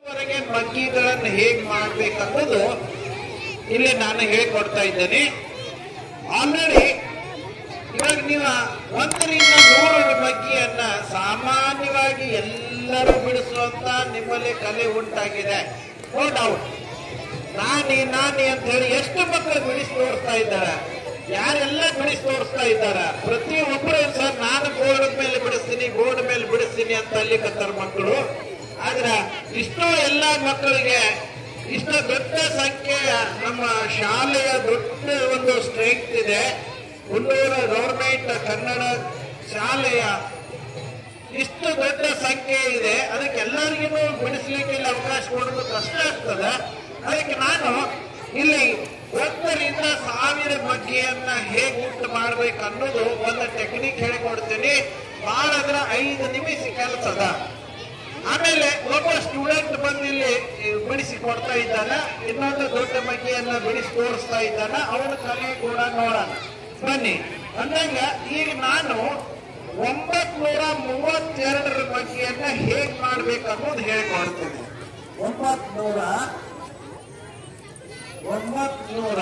ವರೆಗೆ ಮಗ್ಗಿಗಳನ್ನು ಹೇಗ್ ಮಾಡ್ಬೇಕನ್ನೋದು ಇಲ್ಲಿ ನಾನು ಹೇಳ್ಕೊಡ್ತಾ ಇದ್ದೇನೆ ಆಲ್ರೆಡಿ ಇವಾಗ ನೀವು ಒಂದರಿಂದ ನೂರರ ಮಗ್ಗಿಯನ್ನ ಸಾಮಾನ್ಯವಾಗಿ ಎಲ್ಲರೂ ಬಿಡಿಸುವಂತ ನಿಮ್ಮಲ್ಲಿ ಕಲೆ ಉಂಟಾಗಿದೆ ನೋ ಡೌಟ್ ನಾನಿ ನಾನಿ ಅಂತ ಹೇಳಿ ಎಷ್ಟು ಮಕ್ಕಳು ಬಿಡಿಸಿ ತೋರಿಸ್ತಾ ಇದ್ದಾರೆ ಯಾರೆಲ್ಲ ಬಿಡಿಸಿ ತೋರಿಸ್ತಾ ಇದ್ದಾರ ಪ್ರತಿಯೊಬ್ಬರು ಸರ್ ನಾನು ಬೋರ್ಡ್ ಮೇಲೆ ಬಿಡಿಸ್ತೀನಿ ಬೋರ್ಡ್ ಮೇಲೆ ಬಿಡಿಸ್ತೀನಿ ಅಂತ ಅಲ್ಲಿ ಕತ್ತಾರ ಮಕ್ಕಳು ಆದ್ರೆ ಇಷ್ಟು ಎಲ್ಲ ಮಕ್ಕಳಿಗೆ ಇಷ್ಟು ದೊಡ್ಡ ಸಂಖ್ಯೆಯ ನಮ್ಮ ಶಾಲೆಯ ದೊಡ್ಡ ಒಂದು ಸ್ಟ್ರೆಂತ್ ಇದೆ ಹುಲ್ಲೂರು ಗೌರ್ಮೆಂಟ್ ಕನ್ನಡ ಶಾಲೆಯ ಇಷ್ಟು ದೊಡ್ಡ ಸಂಖ್ಯೆ ಇದೆ ಅದಕ್ಕೆ ಎಲ್ಲರಿಗೂ ಬಿಡಿಸ್ಲಿಕ್ಕೆ ಇಲ್ಲಿ ಅವಕಾಶ ಕೊಡೋದು ಕಷ್ಟ ಆಗ್ತದೆ ಅದಕ್ಕೆ ನಾನು ಇಲ್ಲಿ ಒಂದರಿಂದ ಸಾವಿರ ಮಗ್ಗಿಯನ್ನ ಹೇಗೆ ಉಂಟು ಮಾಡ್ಬೇಕು ಅನ್ನೋದು ಒಂದು ಟೆಕ್ನಿಕ್ ಹೇಳಿಕೊಡ್ತೀನಿ ಬಹಳ ಅಂದ್ರೆ ಐದು ನಿಮಿಷ ಕೆಲಸ ಅದ ಆಮೇಲೆ ಒಬ್ಬ ಸ್ಟೂಡೆಂಟ್ ಬಂದು ಇಲ್ಲಿ ಬಿಡಿಸಿ ಕೊಡ್ತಾ ಇದ್ದಾನ ಇನ್ನೊಂದು ದೊಡ್ಡ ಮಗ್ಗಿಯನ್ನ ಬಿಡಿಸಿ ತೋರಿಸ್ತಾ ಇದ್ದಾನ ಅವನ ಕಲೆ ಕೂಡ ನೋಡೋಣ ಬನ್ನಿ ಅಂದಂಗ ಈಗ ನಾನು ಒಂಬತ್ ನೂರ ಮೂವತ್ತೆರಡರ ಮಗ್ಗಿಯನ್ನ ಹೇಗ್ ಮಾಡ್ಬೇಕು ಅನ್ನೋದು ಹೇಳ್ಕೊಡ್ತೀನಿ ಒಂಬತ್ ನೂರ ಒಂಬತ್ ನೂರ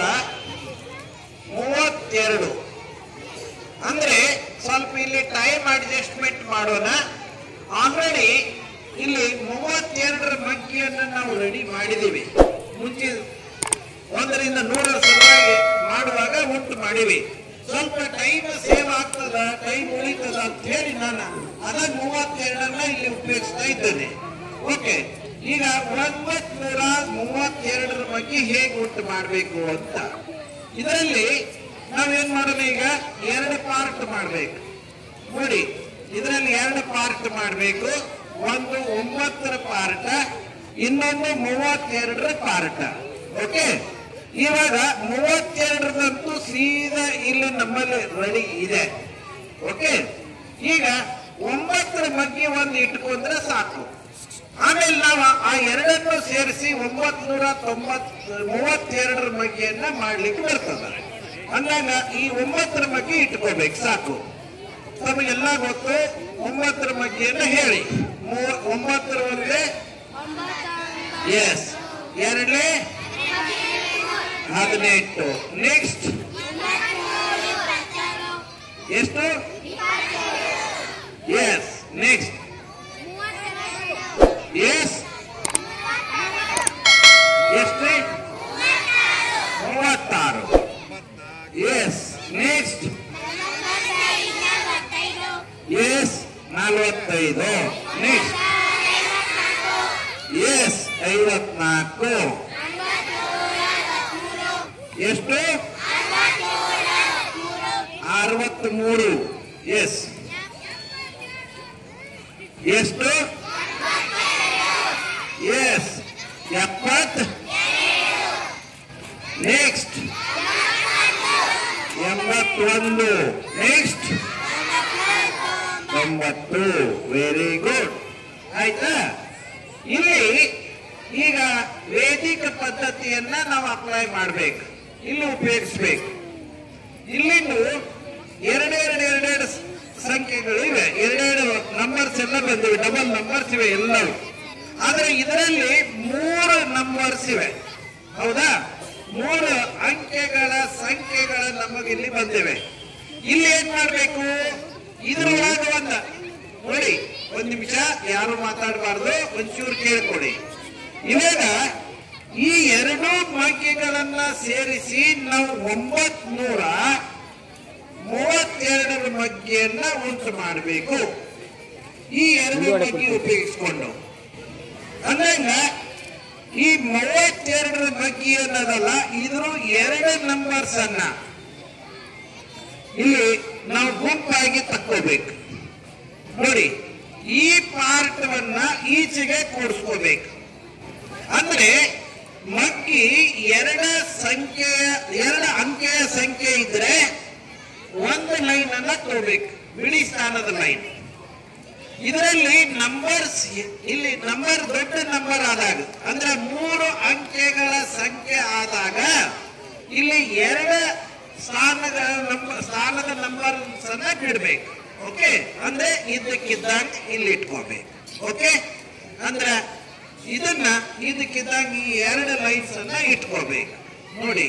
ಮೂವತ್ತೆರಡು ಅಂದ್ರೆ ಸ್ವಲ್ಪ ಇಲ್ಲಿ ಟೈಮ್ ಅಡ್ಜಸ್ಟ್ಮೆಂಟ್ ಮಾಡೋಣ ಆಲ್ರೆಡಿ ಇಲ್ಲಿ ಮೂವತ್ತೆರಡರ ಮಗ್ಗಿಯನ್ನು ನಾವು ರೆಡಿ ಮಾಡಿದೀವಿ ಮುಂಚೆ ಒಂದರಿಂದ ನೂರರ ಸಲುವಾಗಿ ಮಾಡುವಾಗ ಉಂಟು ಮಾಡಿವಿ ಸ್ವಲ್ಪ ಟೈಮ್ ಸೇವ್ ಆಗ್ತದ ಟೈಮ್ ಉಳಿತದ ಅಂತ ಹೇಳಿ ನಾನು ಅದ ಮೂವತ್ತೆರಡನ್ನ ಇಲ್ಲಿ ಉಪಯೋಗಿಸ್ತಾ ಇದ್ದೇನೆ ಓಕೆ ಈಗ ಒಂಬತ್ ನೂರ ಮೂವತ್ತೆರಡರ ಬಗ್ಗೆ ಹೇಗೆ ಉಂಟು ಮಾಡಬೇಕು ಅಂತ ಇದರಲ್ಲಿ ನಾವೇನ್ ಮಾಡೋಣ ಈಗ ಎರಡು ಪಾರ್ಟ್ ಮಾಡ್ಬೇಕು ನೋಡಿ ಇದರಲ್ಲಿ ಎರಡು ಪಾರ್ಟ್ ಮಾಡಬೇಕು ಒಂದು ಒಂಬತ್ತರ ಪಾರ್ಟ ಇನ್ನೊಂದು ಮೂವತ್ತೆರಡರ ಪಾರ್ಟ ಓಕೆ ಇವಾಗ ಮೂವತ್ತೆರಡರದಂತೂ ಸೀದಾ ಇಲ್ಲಿ ನಮ್ಮಲ್ಲಿ ರೆಡಿ ಇದೆ ಓಕೆ ಈಗ ಒಂಬತ್ತರ ಬಗ್ಗೆ ಒಂದು ಇಟ್ಕೊಂಡ್ರೆ ಸಾಕು ಆಮೇಲೆ ನಾವು ಆ ಎರಡನ್ನು ಸೇರಿಸಿ ಒಂಬತ್ ನೂರ ತೊಂಬತ್ ಮೂವತ್ತೆರಡರ ಮಗ್ಗಿಯನ್ನ ಮಾಡ್ಲಿಕ್ಕೆ ಬರ್ತದೆ ಅಂದಾಗ ಈ ಒಂಬತ್ತರ ಮಗ್ಗಿ ಇಟ್ಕೋಬೇಕು ಸಾಕು ತಮಗೆಲ್ಲ ಗೊತ್ತು ಒಂಬತ್ತರ ಮಗ್ಗಿಯನ್ನ ಹೇಳಿ ಮೂವ- ಒಂಬತ್ತರ ಒಂದೇ ಎಸ್ ಎರಡನೇ ಹದಿನೆಂಟು ನೆಕ್ಸ್ಟ್ ಎಷ್ಟು ಎಸ್ ನೆಕ್ಸ್ಟ್ ಎಸ್ ಎಷ್ಟು ಮೂವತ್ತಾರು ಎಸ್ ನೆಕ್ಸ್ಟ್ ಎಸ್ ನಲವತ್ತೈದು ನೆಕ್ಸ್ಟ್ ಎಸ್ ಐವತ್ನಾಲ್ಕು ಎಷ್ಟು ಅರವತ್ಮೂರು ಎಸ್ ಎಷ್ಟು ಎಸ್ ಎಪ್ಪತ್ ನೆಕ್ಸ್ಟ್ ಎಂಬತ್ತೊಂದು ನೆಕ್ಸ್ಟ್ ತೊಂಬತ್ತು ವೆರಿ ಗುಡ್ ಆಯ್ತಾ ಇಲ್ಲಿ ಈಗ ವೇದಿಕ ಪದ್ಧತಿಯನ್ನ ನಾವು ಅಪ್ಲೈ ಮಾಡ್ಬೇಕು ಇಲ್ಲಿ ಉಪಯೋಗಿಸ್ಬೇಕು ಇಲ್ಲಿಂದು ಎರಡೆರಡು ಎರಡೆರಡು ಸ- ಸಂಖ್ಯೆಗಳು ಇವೆ ಎರಡೆರಡು ನಂಬರ್ಸ್ ಎಲ್ಲ ಬಂದಿವೆ ಡಬಲ್ ನಂಬರ್ಸ್ ಇವೆ ಎಲ್ಲವೂ ಆದ್ರೆ ಇದರಲ್ಲಿ ಮೂರು ನಂಬರ್ಸ್ ಇವೆ ಹೌದಾ ಮೂರು ಅಂಕೆಗಳ ಸಂಖ್ಯೆಗಳ ನಮಗಿಲ್ಲಿ ಬಂದಿವೆ ಇಲ್ಲಿ ಏನ್ ಮಾಡ್ಬೇಕು ಇದ್ರೊಳಗೆ ಒಂದ ನೋಡಿ ಒಂದ್ ನಿಮಿಷ ಯಾರು ಮಾತಾಡಬಾರ್ದು ಒಂಚೂರು ಕೇಳ್ಕೊಡಿ ಇವಾಗ ಈ ಎರಡೂ ಭಾಗ್ಯಗಳನ್ನ ಸೇರಿಸಿ ನಾವು ಒಂಬತ್ ನೂರ ಮೂವತ್ತೆರಡರ ಮಗ್ಗಿಯನ್ನ ಉಂಟು ಮಾಡಬೇಕು ಈ ಎರಡು ಮಗ್ಗಿ ಉಪಯೋಗಿಸ್ಕೊಂಡು ಅಂದಂಗ ಈ ಮೂವತ್ತೆರಡರ ಮಗ್ಗಿ ಅನ್ನೋದಲ್ಲ ಇದ್ರ ಎರಡು ನಂಬರ್ಸ್ ಅನ್ನ ಇಲ್ಲಿ ನಾವು ಗುಂಪಾಗಿ ತಕ್ಕೋಬೇಕು ನೋಡಿ ಈ ಪಾರ್ಟ್ವನ್ನ ಈಚೆಗೆ ಕೂಡಿಸ್ಕೋಬೇಕು ಅಂದ್ರೆ ಮಗ್ಗಿ ಎರಡ ಸಂಖ್ಯೆಯ ಎರಡು ಅಂಕೆಯ ಸಂಖ್ಯೆ ಇದ್ರೆ ಒಂದು ಲೈನ್ ಅನ್ನ ತಗೋಬೇಕು ಬಿಳಿ ಸ್ಥಾನದ ಲೈನ್ ಇದರಲ್ಲಿ ನಂಬರ್ಸ್ ಇಲ್ಲಿ ನಂಬರ್ ದೊಡ್ಡ ನಂಬರ್ ಆದಾಗ ಅಂದ್ರೆ ಮೂರು ಅಂಕೆಗಳ ಸಂಖ್ಯೆ ಆದಾಗ ಇಲ್ಲಿ ಎರಡು ಸ್ಥಾನಗಳ ನಂಬರ್ ಸ್ಥಾನದ ನಂಬರ್ ಅನ್ನ ಬಿಡ್ಬೇಕು ಓಕೆ ಅಂದ್ರೆ ಇದ್ದಕ್ಕಿದ್ದಂಗೆ ಇಲ್ಲಿ ಇಟ್ಕೋಬೇಕು ಓಕೆ ಅಂದ್ರೆ ಇದನ್ನ ಇದಕ್ಕಿದ್ದಾಗ ಈ ಎರಡು ಲೈನ್ಸ್ ಅನ್ನ ಇಟ್ಕೋಬೇಕು ನೋಡಿ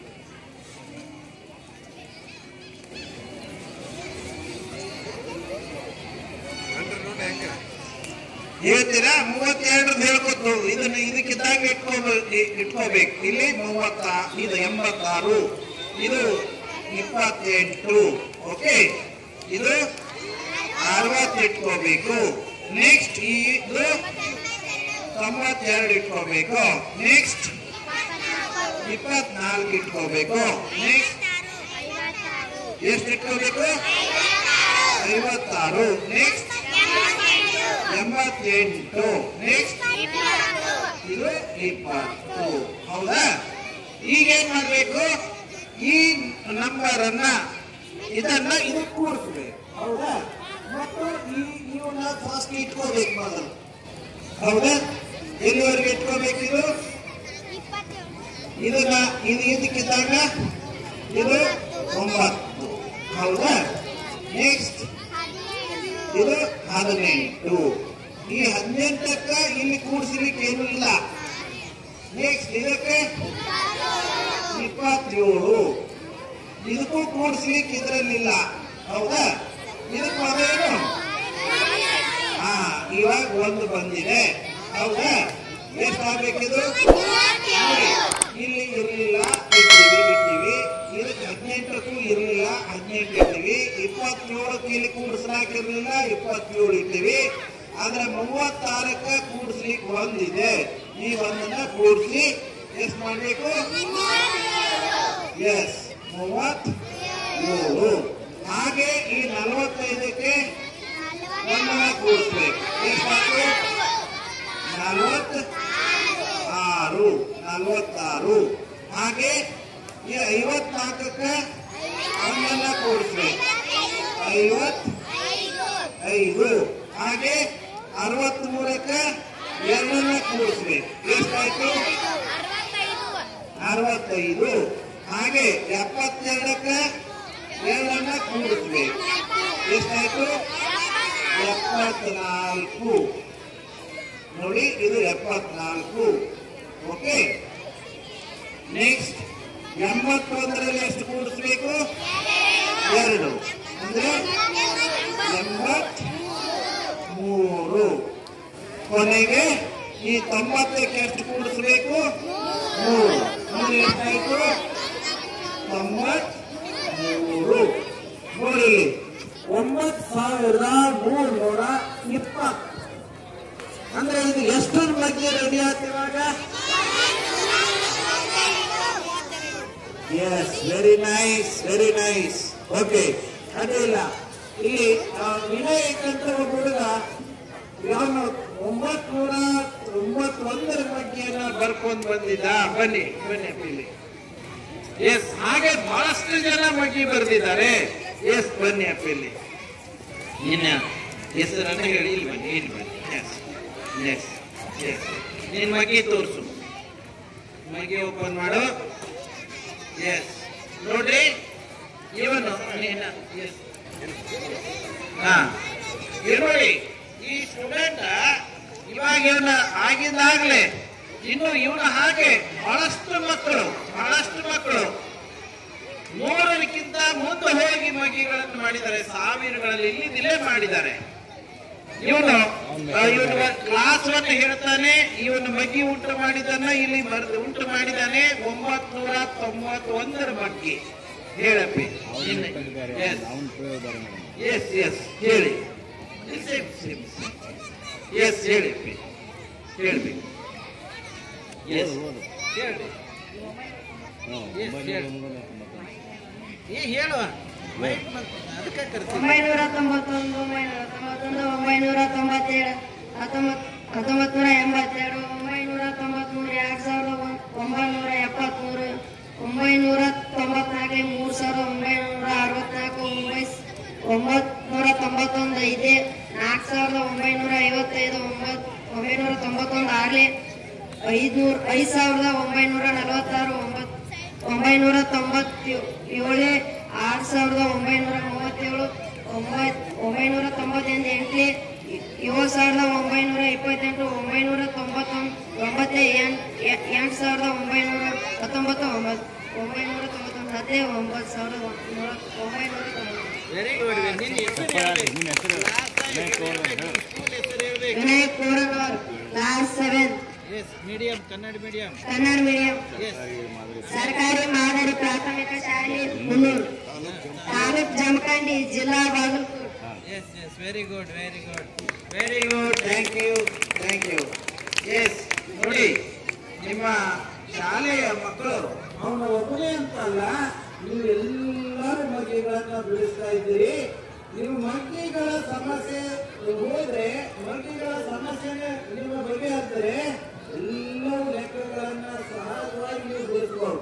ಹೇಳ್ತೀರಾ ಮೂವತ್ತೆರಡು ಹೇಳ್ಕೊತು ಇದನ್ನ ಇದಕ್ಕಿದ್ದಾಗ ಇಟ್ಕೋಬೇಕು ಇಟ್ಕೋಬೇಕು ಇಲ್ಲಿ ಮೂವತ್ತ ಇದು ಎಂಬತ್ತಾರು ಇದು ಇಪ್ಪತ್ತೆಂಟು ಓಕೆ ಇದು ಅರವತ್ತು ಇಟ್ಕೋಬೇಕು ನೆಕ್ಸ್ಟ್ ಇದು ತೊಂಬತ್ತೆರಡು ಇಟ್ಕೋಬೇಕು ನೆಕ್ಸ್ಟ್ ಇಪ್ಪತ್ನಾಲ್ಕು ಇಟ್ಕೋಬೇಕು ನೆಕ್ಸ್ಟ್ ಎಷ್ಟು ಇಟ್ಕೋಬೇಕು ಐವತ್ತಾರು ನೆಕ್ಸ್ಟ್ ಎಂಬತ್ತೆಂಟು ನೆಕ್ಸ್ಟ್ ಇದು ಇಪ್ಪತ್ತು ಹೌದಾ ಈಗ ಏನ್ ಮಾಡ್ಬೇಕು ಈ ನಂಬರ್ ಅನ್ನ ಇದನ್ನ ಇದು ಕೂಡಿಸ್ಬೇಕು ಹೌದಾ ಮತ್ತು ಈ ಇವನ್ನ ಫಸ್ಟ್ ಇಟ್ಕೋಬೇಕು ಮೊದಲು ಹೌದಾ ಎಲ್ಲಿವರೆಗೆ ಇಟ್ಕೋಬೇಕು ಇದು ಇದನ್ನ ಇದು ಇದಕ್ಕಿದ್ದಾಗ ಇದು ಒಂಬತ್ತು ಹೌದಾ ನೆಕ್ಸ್ಟ್ ಇದು ಹದಿನೆಂಟು ಈ ಹದಿನೆಂಟಕ್ಕ ಇಲ್ಲಿ ಕೂಡಿಸ್ಲಿಕ್ಕೆ ಏನೂ ಇಲ್ಲ ನೆಕ್ಸ್ಟ್ ಇದಕ್ಕೆ ಇಪ್ಪತ್ತೇಳು ಇದಕ್ಕೂ ಕೂಡಿಸ್ಲಿಕ್ಕೆ ಇದರಲ್ಲಿಲ್ಲ ಹೌದಾ ಇದಕ್ಕೆ ಅದೇನು ಹಾ ಇವಾಗ ಒಂದು ಬಂದಿದೆ ಹೌದಾ ಎಷ್ಟಾಗಬೇಕಿದು ನೋಡಿ, ಇಲ್ಲಿ ಇರಲಿಲ್ಲ ಇಟ್ಟಿವಿ ಇಟ್ಟಿವಿ ಇದಕ್ಕೆ ಹದಿನೆಂಟಕ್ಕೂ ಇರಲಿಲ್ಲ ಹದಿನೆಂಟು ಇಟ್ಟಿವಿ ಇಪ್ಪತ್ತೇಳಕ್ಕೆ ಇಲ್ಲಿ ಕೂಡಿಸ್ಲಾಕಿರ್ಲಿಲ್ಲ ಇಪ್ಪತ್ತೇಳು ಇಟ್ಟಿವಿ ಆದ್ರೆ ಮೂವತ್ತಾರಕ್ಕ ಕೂಡಿಸ್ಲಿಕ್ಕೆ ಒಂದಿದೆ ಈ ಒಂದನ್ನ ಕೂಡಿಸಿ ಎಷ್ಟು ಮಾಡಬೇಕು ಎಸ್ ಮೂವತ್ ಏಳು ಹಾಗೆ ಈ ನಲವತ್ತೈದಕ್ಕೆ ಒಂದನ್ನ ಕೂಡಿಸ್ಬೇಕು ಎಷ್ಟಾಯ್ತು ನಲವತ್ತ ಆರು ನಲವತ್ತಾರು ಹಾಗೆ ಈ ಐವತ್ನಾಲ್ಕಕ್ಕೆ ಒಂದನ್ನ ಕೂಡಿಸ್ಬೇಕು ಐವತ್ ಐದು ಹಾಗೆ ಅರವತ್ತ್ ಮೂರಕ್ಕೆ ಎರಡನ್ನ ಕೂಡಿಸ್ಬೇಕು ಎಷ್ಟಾಯ್ತು ಅರವತ್ತೈದು ಹಾಗೆ ಎಪ್ಪತ್ತೆರಡಕ್ಕೆ ಎರಡನ್ನ ಕೂಡಿಸ್ಬೇಕು ಎಷ್ಟಾಯ್ತು ಎಪ್ಪತ್ನಾಲ್ಕು ನೋಡಿ ಇದು ಎಪ್ಪತ್ನಾಲ್ಕು ಓಕೆ ನೆಕ್ಸ್ಟ್ ಎಂಬತ್ತೊಂದರಲ್ಲಿ ಎಷ್ಟು ಕೂಡಿಸ್ಬೇಕು ಎರಡು ಅಂದ್ರೆ ಎಂಬತ್ ಮೂರು ಕೊನೆಗೆ ಈ ತೊಂಬತ್ತಕ್ಕೆ ಎಷ್ಟು ಕೂಡಿಸ್ಬೇಕು ಮೂರು ಅಂದ್ರೆ ಎಷ್ಟಾಯ್ತು ತೊಂಬತ್ ಮೂರು ನೋಡಿ ಒಂಬತ್ತು ಸಾವಿರದ ಮೂರ್ನೂರ ಇಪ್ಪತ್ತು ಅಂದ್ರೆ ಇದು ಎಷ್ಟರ ಬಗ್ಗೆ ರೆಡಿ ಆಯ್ತು ಇವಾಗ yes very nice very nice okay ಅಡ್ಡಿಲ್ಲ ಇಲ್ಲಿ ಆ, ವಿನಾಯಕ್ ಅಂತ ಒಬ್ಬ ಹುಡುಗ ಅವನು ಒಂಬತ್ನೂರ ತೊಂಬತ್ತೊಂದರ ಬಗ್ಗೆಯನ್ನ ಬರ್ಕೊಂಡು ಬಂದಿದ್ದ ಬನ್ನಿ ಬನ್ನಿ ಇಲ್ಲಿ ಎಸ್ ಹಾಗೆ ಬಹಳಷ್ಟು ಜನ ಬಗ್ಗೆ ಬರೆದಿದ್ದಾರೆ ಎಸ್ ಬನ್ನಿ ಅಪ್ಪ ಇಲ್ಲಿ ನಿನ್ನ ಹೆಸರನ್ನ ಹೇಳಿ ಇಲ್ಲಿ ಬನ್ನಿ ಇಲ್ಲಿ ಬನ್ನಿ ಎಸ್ ಎಸ್ ಎಸ್ ನಿನ್ನ ಮಗಿ ತೋರಿಸು ಮಗಿ ಓಪನ್ ಮಾಡು ಎಸ್ ನೋಡ್ರಿ ಇವನು ನೀನ ಎಸ್ ಹಾ ಇಲ್ಲಿ ನೋಡಿ ಈ ಸ್ಟೂಡೆಂಟ್ ಇವಾಗ ಇವನ ಆಗಿದ್ದಾಗಲೇ ಇನ್ನು ಇವನ ಹಾಗೆ ಬಹಳಷ್ಟು ಮಕ್ಕಳು ಬಹಳಷ್ಟು ಮಕ್ಕಳು ನೂರಕ್ಕಿಂತ ಮುಂದೆ ಹೋಗಿ ಮಗಿಗಳನ್ನು ಮಾಡಿದ್ದಾರೆ ಸಾವಿರಗಳಲ್ಲಿ ಇಲ್ಲಿದಿಲ್ಲೇ ಮಾಡಿದ್ದಾರೆ ಇವನು ಇವನು ಕ್ಲಾಸ್ ಅನ್ನು ಹೇಳ್ತಾನೆ ಇವನು ಮಗ್ಗಿ ಉಂಟು ಮಾಡಿದನ್ನ ಇಲ್ಲಿ ಬರೆದು ಉಂಟು ಮಾಡಿದ್ದಾನೆ ಒಂಬತ್ತು ನೂರ ತೊಂಬತ್ತೊಂದರ ಬಗ್ಗೆ ಹೇಳಪ್ಪಿ ಎಸ್ ಎಸ್ ಹೇಳಿ ಎಸ್ ಹೇಳಿಪ್ಪಿ ಹೇಳ್ಬೇಕು ಎಸ್ ಹೇಳಿ ಏ ಹೇಳುವ ಮೈಕ್ ಬಂತು, ಅದಕ್ಕೆ ಕರ್ತೀನಿ ಒಂಬೈನೂರ ತೊಂಬತ್ತೊಂದು ಒಂಬೈನೂರ ತೊಂಬತ್ತೊಂದು ಒಂಬೈನೂರ ತೊಂಬತ್ತೇಳು ಹತ್ತೊಂಬತ್ತು ಹತ್ತೊಂಬತ್ತು ನೂರ ಎಂಬತ್ತೆರಡು ಒಂಬೈನೂರ ತೊಂಬತ್ಮೂರು ಎರಡು ಸಾವಿರದ ಒಂದ್- ಒಂಬೈನೂರ ಎಪ್ಪತ್ಮೂರು ಒಂಬೈನೂರ ತೊಂಬತ್ನಾಲ್ಕು ಮೂರು ಸಾವಿರದ ಒಂಬೈನೂರ ಅರವತ್ನಾಲ್ಕು ಒಂಬೈ ಒಂಬತ್ತು ನೂರ ತೊಂಬತ್ತೊಂದು ಐದೇ ನಾಲ್ಕು ಸಾವಿರದ ಒಂಬೈನೂರ ಐವತ್ತೈದು ಒಂಬತ್ತು ಒಂಬೈನೂರ ತೊಂಬತ್ತೊಂದು ಆರನೇ ಐದ್ನೂರ ಐದು ಸಾವಿರದ ಒಂಬೈನೂರ ನಲವತ್ತಾರು ಒಂಬತ್ತು ಒಂಬೈನೂರ ತೊಂಬತ್ತೇಳು ಏಳೇ ಆರು ಸಾವಿರದ ಒಂಬೈನೂರ ಮೂವತ್ತೇಳು ಒಂಬತ್ತು ಒಂಬೈನೂರ ತೊಂಬತ್ತೆಂಟು ಎಂಟನೇ ಏಳು ಸಾವಿರದ ಒಂಬೈನೂರ ಇಪ್ಪತ್ತೆಂಟು ಒಂಬೈನೂರ ತೊಂಬತ್ತೊಂದು ಸದ್ಯ ಎಂಟು ಎಂಟು ಸಾವಿರದ ಒಂಬೈನೂರ ಹತ್ತೊಂಬತ್ತು ಒಂಬತ್ತು ಒಂಬೈನೂರ ತೊಂಬತ್ತೊಂದು ಸದ್ಯ ಒಂಬತ್ತು ಸಾವಿರದ ನೂರ- ಒಂಬೈನೂರ ತೊಂಬತ್ತು ವೆರಿ ಗುಡ್ ನಿನ್ನ ಹೆಸರು ಹೇಳ್ಬೇಕು. ನಿನ್ನ ಹೆಸರು ವಿನಯ್ ಕೋರನ್ ಹೇಳು. ಸ್ಕೂಲ್ ಹೆಸರು ಹೇಳ್ಬೇಕು Vinayak Koranavar class seven yes medium Kannada medium Kannada medium yes ಸರ್ಕಾರಿ ಮಾದರಿ ಪ್ರಾಥಮಿಕ ಶಾಲೆ ಹುಲ್ಲೂರು ತಾಲೂಕ್ ಜಮಖಂಡಿ ಜಿಲ್ಲಾ Bagalkot yes yes very good very good very good thank you thank you yes ನೋಡಿ ನಿಮ್ಮ ಶಾಲೆಯ ಮಕ್ಕಳು ಅವನ ಒಬ್ಬನೇ ಅಂತಲ್ಲ ನೀವು ಎಲ್ಲರೂ ಮಗ್ಗಿಗಳನ್ನ ಬಿಡಿಸ್ತಾ ಇದ್ದೀರಿ ನೀವು ಮಗ್ಗಿಗಳ ಸಮಸ್ಯೆ ಹೋದ್ರೆ ಮಗ್ಗಿಗಳ ಸಮಸ್ಯೆನೇ ನಿಮ್ಮ ಬಗೆಹರಿದ್ರೆ ಎಲ್ಲವೂ ಲೆಕ್ಕಗಳನ್ನ ಸಹಜವಾಗಿ ನೀವು ಬಿಡಿಸ್ಬೋದು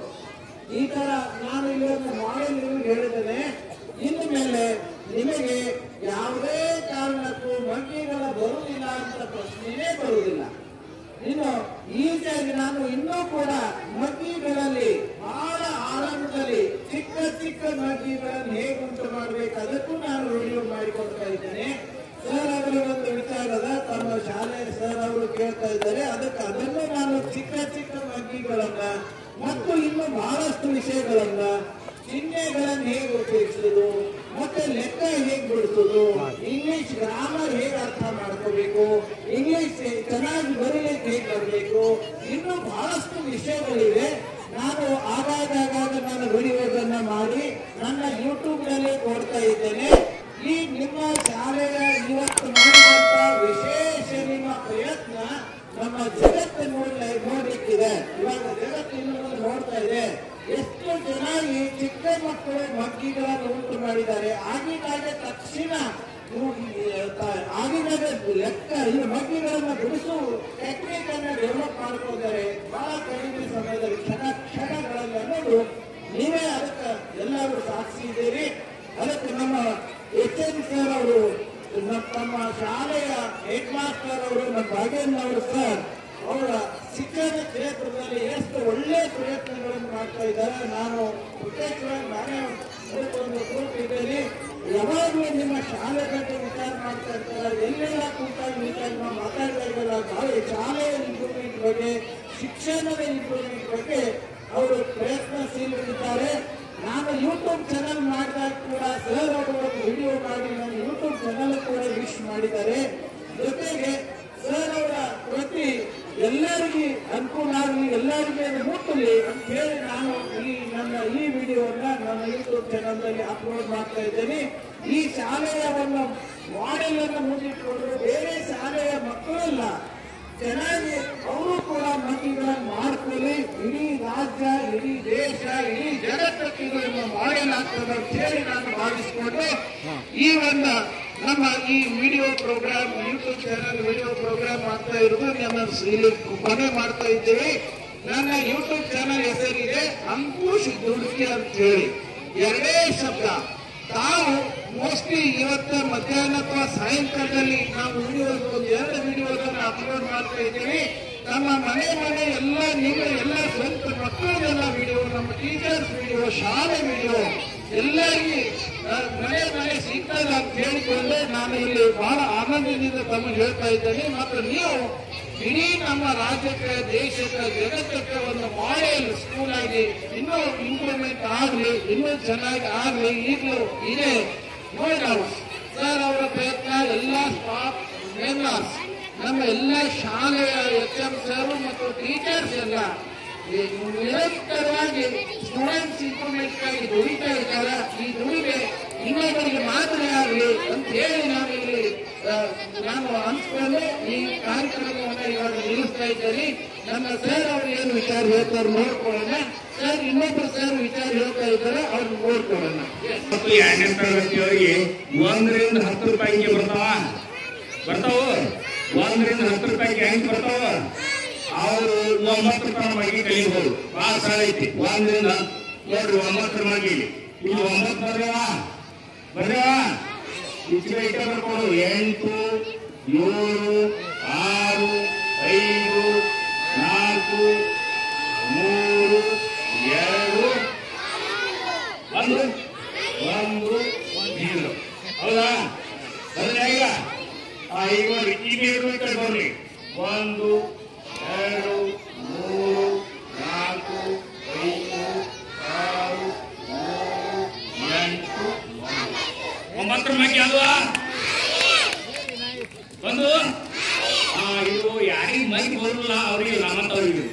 ಈ ತರ ನಾನು ಇವತ್ತು ಮಾಡೆಲ್ ನಿಮಗೆ ಹೇಳಿದ್ದೇನೆ ಇನ್ನು ಮೇಲೆ ನಿಮಗೆ ಯಾವುದೇ ಕಾರಣಕ್ಕೂ ಮಗ್ಗಿಗಳ ಬರುವುದಿಲ್ಲ ಅಂತ ಪ್ರಶ್ನೆಯೇ ಬರುವುದಿಲ್ಲ ಇನ್ನು ಈಸಿಯಾಗಿ ನಾನು ಇನ್ನೂ ಕೂಡ ಮಗ್ಗಿಗಳಲ್ಲಿ ಬಹಳ ಆರಂಭದಲ್ಲಿ ಚಿಕ್ಕ ಚಿಕ್ಕ ಮಗ್ಗಿಗಳನ್ನು ಹೇಗೆ ಉಂಟು ಮಾಡಬೇಕು ಅದಕ್ಕೂ ನಾನು ವಿಡಿಯೋ ಮಾಡಿಕೊಡ್ತಾ ಇದ್ದೇನೆ ಸರ್ ಅವರ ಒಂದು ವಿಚಾರದ ತಮ್ಮ ಶಾಲೆಯ ಸರ್ ಅವರು ಕೇಳ್ತಾ ಇದ್ದಾರೆ ಅದಕ್ಕೆ ಅದನ್ನು ನಾನು ಚಿಕ್ಕ ಚಿಕ್ಕ ಮಗ್ಗಿಗಳನ್ನ ಮತ್ತು ಇನ್ನು ಬಹಳಷ್ಟು ವಿಷಯಗಳನ್ನ ಚಿಹ್ನೆಗಳನ್ನು ಹೇಗೆ ಉಪಯೋಗಿಸುದು ಮತ್ತೆ ಲೆಕ್ಕ ಹೇಗೆ ಬಿಡಿಸುದು ಇಂಗ್ಲಿಷ್ ಗ್ರಾಮರ್ ಹೇಗೆ ಅರ್ಥ ಮಾಡ್ಕೋಬೇಕು ಇಂಗ್ಲಿಷ್ ಚೆನ್ನಾಗಿ ಬರೀಲಿಕ್ಕೆ ಹೇಗೆ ಬರಬೇಕು ಇನ್ನು ಬಹಳಷ್ಟು ವಿಷಯಗಳಿವೆ ನಾನು ಆಗಾಗ ಆಗಾಗ ನಾನು ವಿಡಿಯೋಗಳನ್ನ ಮಾಡಿ ನನ್ನ ಯೂಟ್ಯೂಬ್ ನಲ್ಲಿ ಕೊಡ್ತಾ ಇದ್ದೇನೆ ಈ ನಿಮ್ಮ ಶಾಲೆಯ ಇವತ್ತು ಮಾಡಿದಂತ ವಿಶೇಷ ನಿಮ್ಮ ಪ್ರಯತ್ನ ನಮ್ಮ ಜಗತ್ತು ನೋಡ್ಲ ನೋಡ್ಲಿಕ್ಕಿದೆ ಇವಾಗ ಜಗತ್ತು ಇನ್ನು ಮುಂದೆ ನೋಡ್ತಾ ಇದೆ ಎಷ್ಟು ಚೆನ್ನಾಗಿ ಚಿಕ್ಕ ಮಕ್ಕಳು ಮಗ್ಗಿಗಳನ್ನು ಉಂಟು ಮಾಡಿದ್ದಾರೆ ಆಗಿಗಾಗ ತಕ್ಷಣ ಇವು, ತ- ಆಗಿಗಾಗ ಲೆಕ್ಕ ಈ ಮಗ್ಗಿಗಳನ್ನ ಬಿಡಿಸು ಟೆಕ್ನಿಕ್ ಅನ್ನ ಡೆವಲಪ್ ಮಾಡ್ಕೊಂಡಿದ್ದಾರೆ ಬಹಳ ಕಡಿಮೆ ಸಮಯದಲ್ಲಿ ಕ್ಷಣ ಕ್ಷಣಗಳಲ್ಲಿ ಅನ್ನೋದು ನೀವೇ ಅದಕ್ಕೆ ಎಲ್ಲರೂ ಸಾಕ್ಷಿ ಇದ್ದೀರಿ ಅದಕ್ಕೆ ನಮ್ಮ ಎಚ್ ಎನ್ ಸರ್ ಅವರು ನಮ್ಮ ನಮ್ಮ ಶಾಲೆಯ ಹೆಡ್ ಮಾಸ್ಟರ್ ಅವರು ನಮ್ಮ ಭಾಗ್ಯನ್ ಅವರು ಸರ್ ಅವರ ಶಿಕ್ಷಣ ಕ್ಷೇತ್ರದಲ್ಲಿ ಎಷ್ಟು ಒಳ್ಳೆ ಪ್ರಯತ್ನಗಳನ್ನು ಮಾಡ್ತಾ ಇದ್ದಾರೆ ನಾನು ಪ್ರತ್ಯೇಕವಾಗಿ ನಾನೇ ಒಂದು ಗ್ರೂಪ್ ಇದ್ದೇನೆ ಯಾವಾಗಲೂ ನಿಮ್ಮ ಶಾಲೆ ಬಗ್ಗೆ ವಿಚಾರ ಮಾಡ್ತಾ ಇರ್ತಾರೆ ಎಲ್ಲೆಲ್ಲ ಕೂತಾಗಿ ವಿಚಾರ ನಾವು ಮಾತಾಡ್ತಾ ಇದ್ದಲ್ಲ ನಾಳೆ ಶಾಲೆಯ ಇಂಪ್ರೂವ್ಮೆಂಟ್ ಬಗ್ಗೆ ಶಿಕ್ಷಣದ ಇಂಪ್ರೂವ್ಮೆಂಟ್ ಬಗ್ಗೆ ಅವರು ಪ್ರಯತ್ನಶೀಲರಿದ್ದಾರೆ ನಾನು ಯೂಟ್ಯೂಬ್ ಚಾನಲ್ ಮಾಡಿದಾಗ ಕೂಡ ಸರ್ ಅವರು ಒಂದು ವಿಡಿಯೋ ಮಾಡಿ ನನ್ನ ಯೂಟ್ಯೂಬ್ ಚಾನಲ್ ಕೂಡ ವಿಶ್ ಮಾಡಿದ್ದಾರೆ ಜೊತೆಗೆ ಸರ್ ಅವರ ಪ್ರತಿ ಎಲ್ಲರಿಗೂ ಅನುಕೂಲ ಆಗಲಿ ಎಲ್ಲರಿಗೆ ಅದು ಮುಟ್ಟಲಿ ಅಂತ ಹೇಳಿ ನಾನು ಈ ನನ್ನ ಈ ವಿಡಿಯೋವನ್ನ ನನ್ನ ಯೂಟ್ಯೂಬ್ ಚಾನಲ್ನಲ್ಲಿ ಅಪ್ಲೋಡ್ ಮಾಡ್ತಾ ಇದ್ದೇನೆ ಈ ಶಾಲೆಯ ಒಂದು ಮಾಡೆಲ್ ಅನ್ನು ಮುಂದಿಟ್ಟುಕೊಂಡು ಬೇರೆ ಶಾಲೆಯ ಮಕ್ಕಳೆಲ್ಲ ಚೆನ್ನಾಗಿ ಅವರು ಕೂಡ ಮಕ್ಕಳನ್ನ ಮಾಡ್ಕೊಳ್ಳಿ ಇಡೀ ರಾಜ್ಯ ಇಡೀ ದೇಶ ಇಡೀ ಜಗತ್ತಕ್ಕೆ ಇದು ನಿಮ್ಮ ಮಾಡೆಲ್ ಆಗ್ತದೆ ಅಂತ ಹೇಳಿ ನಾನು ಭಾವಿಸಿಕೊಂಡು ಈ ಒಂದು ನಮ್ಮ ಈ video programme YouTube channel video programme ಮಾಡ್ತಾ ಇರೋದು ನನ್ನ ಇಲ್ಲಿ ಕೊನೆ ಮಾಡ್ತಾ ಇದ್ದೀವಿ ನನ್ನ ಯೂಟ್ಯೂಬ್ ಚಾನಲ್ ಹೆಸರಿದೆ ಅಂಕುಶ್ ದುಡ್ಕಿ ಅಂತ ಹೇಳಿ ಎರಡೇ ಶಬ್ದ ತಾವು ಮೋಸ್ಟ್ಲಿ ಇವತ್ತು ಮಧ್ಯಾಹ್ನ ಅಥವಾ ಸಾಯಂಕಾಲದಲ್ಲಿ ನಾವು ವಿಡಿಯೋ ಒಂದು ಎರಡು ವಿಡಿಯೋದನ್ನ ಅಪ್ಲೋಡ್ ಮಾಡ್ತಾ ಇದ್ದೀವಿ ನಮ್ಮ ಮನೆ ಮನೆ ಎಲ್ಲ ನಿಮ್ಮ ಎಲ್ಲ ಸ್ವಂತ ಮಕ್ಕಳದೆಲ್ಲ ವಿಡಿಯೋ ನಮ್ಮ ಟೀಚರ್ಸ್ ವಿಡಿಯೋ ಶಾಲೆ ವಿಡಿಯೋ ಎಲ್ಲರಿಗೂ ಆ, ಮನೆ ಮನೆ ಸಿಗ್ತದೆ ಅಂತ ಹೇಳಿಕೊಂಡು ನಾನು ಇಲ್ಲಿ ಬಹಳ ಆನಂದದಿಂದ ತಮಗೆ ಹೇಳ್ತಾ ಇದ್ದೇನೆ ಮತ್ತು ನೀವು ಇಡೀ ನಮ್ಮ ರಾಜ್ಯಕ್ಕೆ ದೇಶಕ್ಕೆ ಜಗತ್ತಕ್ಕೆ ಒಂದು ಮಾಡೆಲ್ ಸ್ಕೂಲ್ ಆಗಿ ಇನ್ನೂ ಇಂಪ್ರೂವ್ಮೆಂಟ್ ಆಗಲಿ ಇನ್ನೂ ಚೆನ್ನಾಗಿ ಆಗಲಿ ಈಗಲೂ ಇದೆ ನೋಡಿ ನಾವು ಸರ್ ಅವರ ಪ್ರಯತ್ನ ಎಲ್ಲ ಸ್ಟಾಫ್ ಮೆಂಬರ್ಸ್ ನಮ್ಮ ಎಲ್ಲ ಶಾಲೆಯ ಎಚ್ ಎಂ ಸರ್ ಮತ್ತು ಟೀಚರ್ಸ್ ಎಲ್ಲ ಈ ನಿರಂತರವಾಗಿ ಸ್ಟೂಡೆಂಟ್ಸ್ ಇಂಪ್ರೂವ್ಮೆಂಟ್ಗಾಗಿ ದುಡಿತಾ ಇದ್ದಾರೆ ಈ ದುಡಿಮೆ ಇನ್ನೊಬ್ಬರಿಗೆ ಮಾದರಿ ಆಗಲಿ ಅಂತ ಹೇಳಿ ನಾನು ಇಲ್ಲಿ ಆ, ನಾನು ಅನ್ಸ್ಕೊಂಡು ಈ ಕಾರ್ಯಕ್ರಮವನ್ನು ಇವಾಗ ನಿಲ್ಲಿಸ್ತಾ ಇದ್ದೇನೆ ನಮ್ಮ ಸರ್ ಅವರು ಏನು ವಿಚಾರ ಹೇಳ್ತಾರೆ ನೋಡ್ಕೊಳ್ಳೋಣ ಸರ್ ಇನ್ನೊಬ್ಬರು ಸರ್ ವಿಚಾರ ಹೇಳ್ತಾ ಇದ್ದಾರೆ ಅವ್ರನ್ನ ನೋಡ್ಕೊಳ್ಳೋಣ ಮತ್ತು ಎರಡನೇ ತರಗತಿಯವರಿಗೆ ಒಂದರಿಂದ ಹತ್ತು ರೂಪಾಯಿಗೆ ಬರ್ತಾವ ಬರ್ತಾವ ಒಂದರಿಂದ ಹತ್ತು ರೂಪಾಯಿಗೆ ಹೆಂಗ್ ಬರ್ತಾವ ಅವರು ಒಂಬತ್ತು ರೂಪಾಯಿ ಮಗಿ ಕಲಿಬಹುದು ಭಾಳ ಸರಳ ಐತಿ ಒಂದರಿಂದ ನೋಡ್ರಿ ಒಂಬತ್ತರ ಮಗಿಲಿ ಇಲ್ಲಿ ಒಂಬತ್ತು ಬರ್ರವ ಬರ್ರವ ಇಚ್ಚಿಗೆ ಇಟ್ಟ ಬರ್ಕೊಡು ಎಂಟು ಏಳು ಆರು ಐದು ನಾಲ್ಕು ಮೂರು ಎರಡು ಒಂದು ಒಂದು ಜೀರೋ ಹೌದಾ ಬರಲಿ ಈಗ ಆ, ಈಗ ನೋಡಿ ಈಗ ಎರಡು ಈ ಕಡೆ ಬರ್ಲಿ ಒಂದು ಎರಡು ಅವರಿಗೆ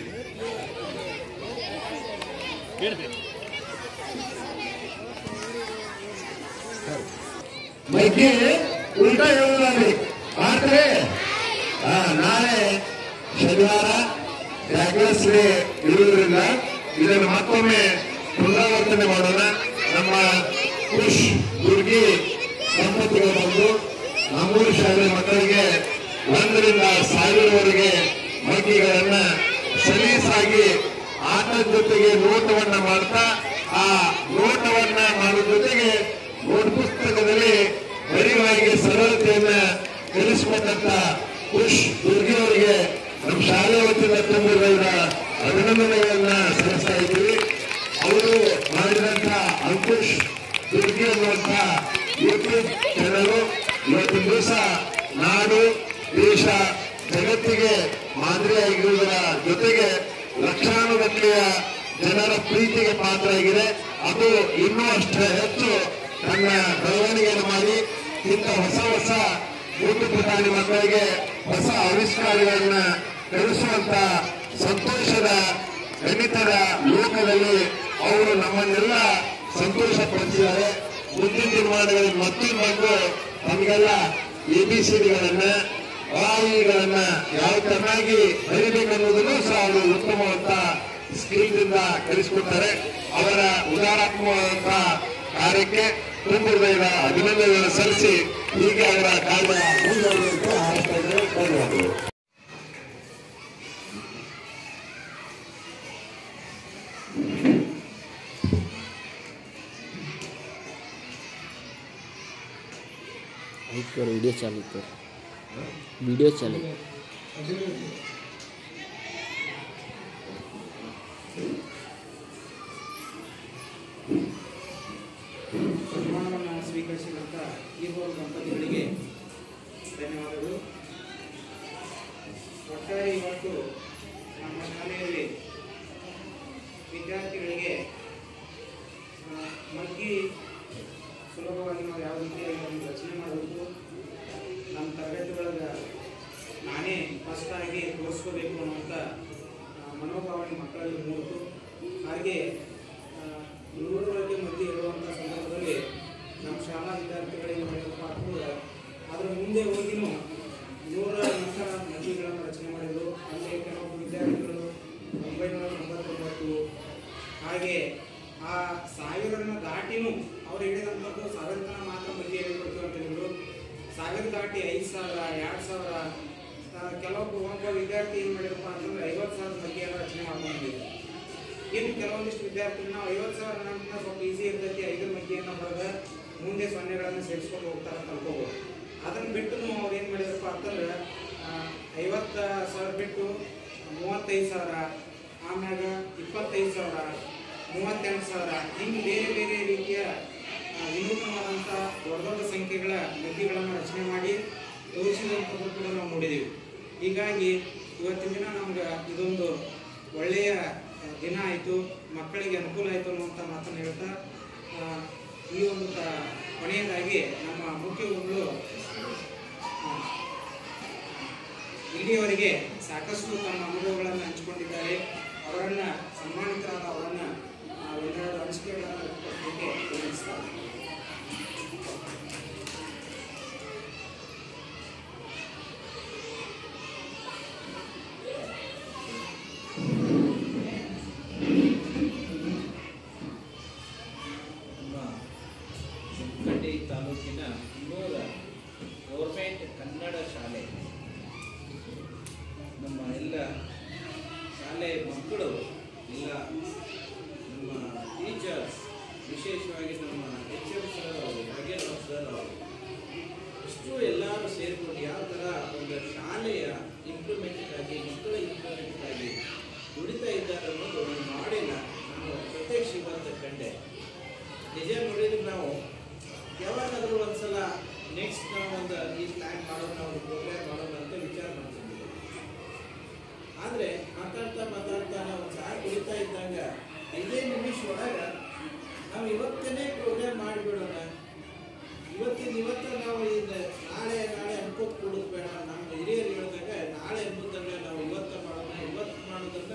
ಮೈಕಿ ಉಲ್ಟಾ ಹೇಳುವುದಾಗ್ರಿ ಮಾಡ್ತಾರೆ ಆ, ನಾಳೆ ಶನಿವಾರ ಟ್ಯಾಗ್ಲೆಸ್ ಡೇ ಇರುವುದರಿಂದ ಇದನ್ನು ಮತ್ತೊಮ್ಮೆ ಪುನರಾವರ್ತನೆ ಮಾಡೋಣ ನಮ್ಮ ಖುಷ್ ದುರ್ಗಿ ದಂಪತಿಗಳು ಬಂದು ನಮ್ಮೂರು ಶಾಲೆ ಮಕ್ಕಳಿಗೆ ಒಂದರಿಂದ ಸಾವಿರವರೆಗೆ ಮೈಕಿಗಳನ್ನ ಸಲೀಸಾಗಿ ಆಟದ ಜೊತೆಗೆ ನೋಟವನ್ನ ಮಾಡ್ತಾ ಆ ನೋಟವನ್ನ ಮಾಡೋ ಜೊತೆಗೆ ನೋಟ್ ಪುಸ್ತಕದಲ್ಲಿ ಬರೆಯುವಾಗೆ ಸರಳತೆಯನ್ನ ಕಲಿಸಿಕೊಂಡಂತ ಖುಷ್ ದುರ್ಗಿ ಅವರಿಗೆ ನಮ್ಮ ಶಾಲೆ ವತಿಯಿಂದ ತುಂಬಿರುವ ಅಭಿನಂದನೆಗಳನ್ನ ಸಲ್ಲಿಸ್ತಾ ಇದ್ದೀವಿ ಅವರು ಮಾಡಿದಂತ ಅಂಕುಶ್ ದುರ್ಗಿ ಅನ್ನುವಂತ ಯೂಟ್ಯೂಬ್ ಚಾನಲ್ ಇವತ್ತಿನ ದಿವಸ ನಾಡು ದೇಶ ಜಗತ್ತಿಗೆ ಮಾದರಿಯಾಗಿರುವುದರ ಜೊತೆಗೆ ಲಕ್ಷಾನುಗಟ್ಟಲೆಯ ಜನರ ಪ್ರೀತಿಗೆ ಪಾತ್ರ ಆಗಿದೆ ಅದು ಇನ್ನೂ ಅಷ್ಟೇ ಹೆಚ್ಚು ತನ್ನ ಬೆಳವಣಿಗೆಯನ್ನು ಮಾಡಿ ಇಂಥ ಹೊಸ ಹೊಸ ಮೂರ್ತಿ ಪುಟಾಣಿ ಮಕ್ಕಳಿಗೆ ಹೊಸ ಆವಿಷ್ಕಾರಗಳನ್ನ ಕಲಿಸುವಂತ ಸಂತೋಷದ ಗಣಿತದ ಲೋಕದಲ್ಲಿ ಅವರು ನಮ್ಮನ್ನೆಲ್ಲ ಸಂತೋಷ ಪಡಿಸಿದ್ದಾರೆ ಮುಂದಿನ ದಿನಮಾನಗಳಲ್ಲಿ ಮತ್ತೊಂದು ನಮಗೆಲ್ಲ ಎ ಬಿ ಸಿ ಡಿಗಳನ್ನ ವಾಯಿಗಳನ್ನ ಯಾವ ಚೆನ್ನಾಗಿ ಬರಿಬೇಕನ್ನುವುದನ್ನು ಸಹ ಅವರು ಉತ್ತಮವಾದ ಸ್ಕಿಲ್ದಿಂದ ಕಲಿಸಿಕೊಡ್ತಾರೆ ಅವರ ಉದಾರಾತ್ಮಕವಾದಂತಹ ಕಾರ್ಯಕ್ಕೆ ತುಂಬಿದ ಅಭಿನಂದನೆಗಳನ್ನು ಸಲ್ಲಿಸಿ ಹೀಗೆ ಅವರ ಕಾರ್ಯ ಮುಂದುವರಿಯುವಂತೆ ಹಾರೈಸ್ತಾ ಇದ್ದಾರೆ ಧನ್ಯವಾದಗಳು एक करो वीडियो चालू कर वीडियो चालू ಸನ್ಮಾನವನ್ನು ಸ್ವೀಕರಿಸಿದಂಥ ಈಗೋಲ್ ದಂಪತಿಗಳಿಗೆ ಧನ್ಯವಾದಗಳು ಒಟ್ಟಾರೆ ಇವತ್ತು ನಮ್ಮ ಶಾಲೆಯಲ್ಲಿ ವಿದ್ಯಾರ್ಥಿಗಳಿಗೆ ಆ, ಮಗ್ಗಿ ಸುಲಭವಾಗಿ ನಾವು ಯಾವ ರೀತಿಯಾಗಿ ಒಂದು ರಚನೆ ಮಾಡಬೇಕು ನಮ್ಮ ತರಗತಿಗಳಾಗ ನಾನೇ ಫಸ್ಟ್ ಆಗಿ ತೋರಿಸ್ಕೋಬೇಕು ಅನ್ನುವಂಥ ಆ, ಮನೋಭಾವನೆ ಮಕ್ಕಳಲ್ಲಿ ಮೂಡಿತು ಹಾಗೆ ಆ, ನೂರರೊಳಗೆ ಮಧ್ಯೆ ಇರುವಂಥ ಸಂದರ್ಭದಲ್ಲಿ ನಮ್ಮ ಶಾಲಾ ವಿದ್ಯಾರ್ಥಿಗಳಿಗೆ ಮಾಡಿದಪ್ಪ ಅಂತಂದ್ರೆ ಅದರ ಮುಂದೆ ಹೋಗಿನೂ ನೂರ ನಂತರ ಮದ್ಯೆಗಳನ್ನು ರಚನೆ ಮಾಡಿದರು ಅಲ್ಲಿ ಕೆಲವೊಬ್ಬರು ವಿದ್ಯಾರ್ಥಿಗಳು ಒಂಬೈನೂರ ತೊಂಬತ್ತೊಂಬತ್ತು ಹಾಗೆ ಆ ಸಾವಿರನ ದಾಟಿನೂ ಅವ್ರು ಹೇಳಿದಂಥದ್ದು ಸಾವಿರ ತನ ಮಾತ್ರ ಮಧ್ಯೆ ಹೇಳಿಕೊಡ್ತೀವಿ ಅಂತ ಹೇಳಿದ್ರು ಸಾವಿರ ದಾಟಿ ಐದು ಸಾವಿರ ಎರಡು ಸಾವಿರ ಆ, ಕೆಲವೊಬ್ಬ ಒಬ್ಬ ವಿದ್ಯಾರ್ಥಿ ಏನು ಮಾಡಿರಪ್ಪ ಅಂತಂದ್ರೆ ಐವತ್ತು ಸಾವಿರ ಮಧ್ಯೆಯನ್ನು ರಚನೆ ಮಾಡ್ಕೊಂಡಿದ್ದೀವಿ ಇನ್ನು ಕೆಲವೊಂದಿಷ್ಟು ವಿದ್ಯಾರ್ಥಿಗಳು ನಾವು ಐವತ್ತು ಸಾವಿರ ನಂತರ ಸ್ವಲ್ಪ ಈಸಿ ಇರ್ತೈತಿ ಐದರ ಮಧ್ಯೆಯನ್ನು ಬರೆದ ಮುಂದೆ ಸೊನ್ನೆಗಳನ್ನು ಸೇರಿಸ್ಕೊಂಡು ಹೋಗ್ತಾರೆ ಅಂತ ಅನ್ಕೋಬೋದು ಅದನ್ನ ಬಿಟ್ಟು ಅವ್ರು ಏನು ಮಾಡಿದ್ರಪ್ಪ ಅಂತಂದ್ರೆ ಆ, ಐವತ್ತು ಸಾವಿರ ಬಿಟ್ಟು ಮೂವತ್ತೈದು ಸಾವಿರ ಆಮ್ಯಾಗ ಇಪ್ಪತ್ತೈದು ಸಾವಿರ ಮೂವತ್ತೆಂಟು ಸಾವಿರ ಹಿಂಗೆ ಬೇರೆ ಬೇರೆ ರೀತಿಯ ಆ, ವಿನೂತನವಾದಂಥ ದೊಡ್ಡ ದೊಡ್ಡ ಸಂಖ್ಯೆಗಳ ಮಧ್ಯಗಳನ್ನು ರಚನೆ ಮಾಡಿ ತೋರಿಸಿದಂಥದ್ದು ಕೂಡ ನಾವು ನೋಡಿದ್ದೀವಿ ಹೀಗಾಗಿ ಇವತ್ತಿನ ದಿನ ನಮ್ಗೆ ಇದೊಂದು ಒಳ್ಳೆಯ ಆ, ದಿನ ಆಯಿತು ಮಕ್ಕಳಿಗೆ ಅನುಕೂಲ ಆಯಿತು ಅನ್ನುವಂಥ ಮಾತನ್ನು ಹೇಳ್ತಾ ಆ, ಈ ಒಂದು ತ- ಕೊನೆಯದಾಗಿ ನಮ್ಮ ಮುಖ್ಯ ಗುರುಗಳು ಆ, ಇಲ್ಲಿಯವರೆಗೆ ಸಾಕಷ್ಟು ತಮ್ಮ ಅನುಭವಗಳನ್ನು ಹಂಚಿಕೊಂಡಿದ್ದಾರೆ ಅವರನ್ನ ಸನ್ಮಾನಿತರಾದ ಅವರನ್ನ ಆ, ಒಂದೆರಡು ಅನಿಸಿಕೆಗಳನ್ನು ವ್ಯಕ್ತಪಡಿಸಲಿಕ್ಕೆ ವಿನಂತಿಸ್ತಾರೆ ನಮ್ಮ ಸಿಂಕಂಡಿ ತಾಲೂಕಿನ ಮೂಲ ಗೌರ್ಮೆಂಟ್ ಕನ್ನಡ ಶಾಲೆ ನಮ್ಮ ಎಲ್ಲ ಶಾಲೆ ಮಕ್ಕಳು ಎಲ್ಲ ನಮ್ಮ ಟೀಚರ್ಸ್ ವಿಶೇಷವಾಗಿ ನಮ್ಮ ಎಚ್ ಎಂ ಸರ್ ಅವರು ನಾಗೇಂದ್ರ ಸರ್ ಅವರು ಇಷ್ಟು ಎಲ್ಲರೂ ಸೇರಿಕೊಂಡು ಯಾವ ಥರ ಒಂದು ಶಾಲೆಯ ಇಂಪ್ರೂವ್ಮೆಂಟ್ಗಾಗಿ ಮಕ್ಕಳ ಇಂಪ್ರೂವ್ಮೆಂಟ್ಗಾಗಿ ದುಡಿತಾ ಇದ್ದಾರೆ ಅನ್ನೋದು ಒಂದು ಮಾಡಿನ ನಾನು ಪ್ರತ್ಯಕ್ಷ ಇವತ್ತು ಕಂಡೆ ನಿಜ ನೋಡಿದ್ರೆ ನಾವು ಯಾವಾಗಾದ್ರೂ ಒಂದ್ಸಲ ನೆಕ್ಸ್ಟ್ ನಾವು ಒಂದು ಈ ಪ್ಲಾನ್ ಮಾಡೋಣ ಒಂದು ಪ್ರೋಗ್ರಾಮ್ ಮಾಡೋಣ ಅಂತ ವಿಚಾರ ಮಾಡ್ತಿದ್ವಿ ಆದ್ರೆ ಮಾತಾಡ್ತಾ ಮಾತಾಡ್ತಾ ನಾವು ಚಹಾ ಕುಡಿತಾ ಇದ್ದಾಗ ಐದೇ ನಿಮಿಷ ಒಳಗ ನಾವು ಇವತ್ತನೇ ಪ್ರೋಗ್ರಾಮ್ ಮಾಡಿಬಿಡೋಣ ಇವತ್ತಿನ ಇವತ್ತ ನಾವು ಇದು ನಾಳೆ ನಾಳೆ ಅನ್ಕೋತ್ ಕೊಡೋದು ಬೇಡ ನಮ್ಮ ಹಿರಿಯರು ಹೇಳಿದಾಗ ನಾಳೆ ಅನ್ನೋದನ್ನ ನಾವು ಇವತ್ತ ಮಾಡೋಣ ಇವತ್ತು ಮಾಡೋದನ್ನ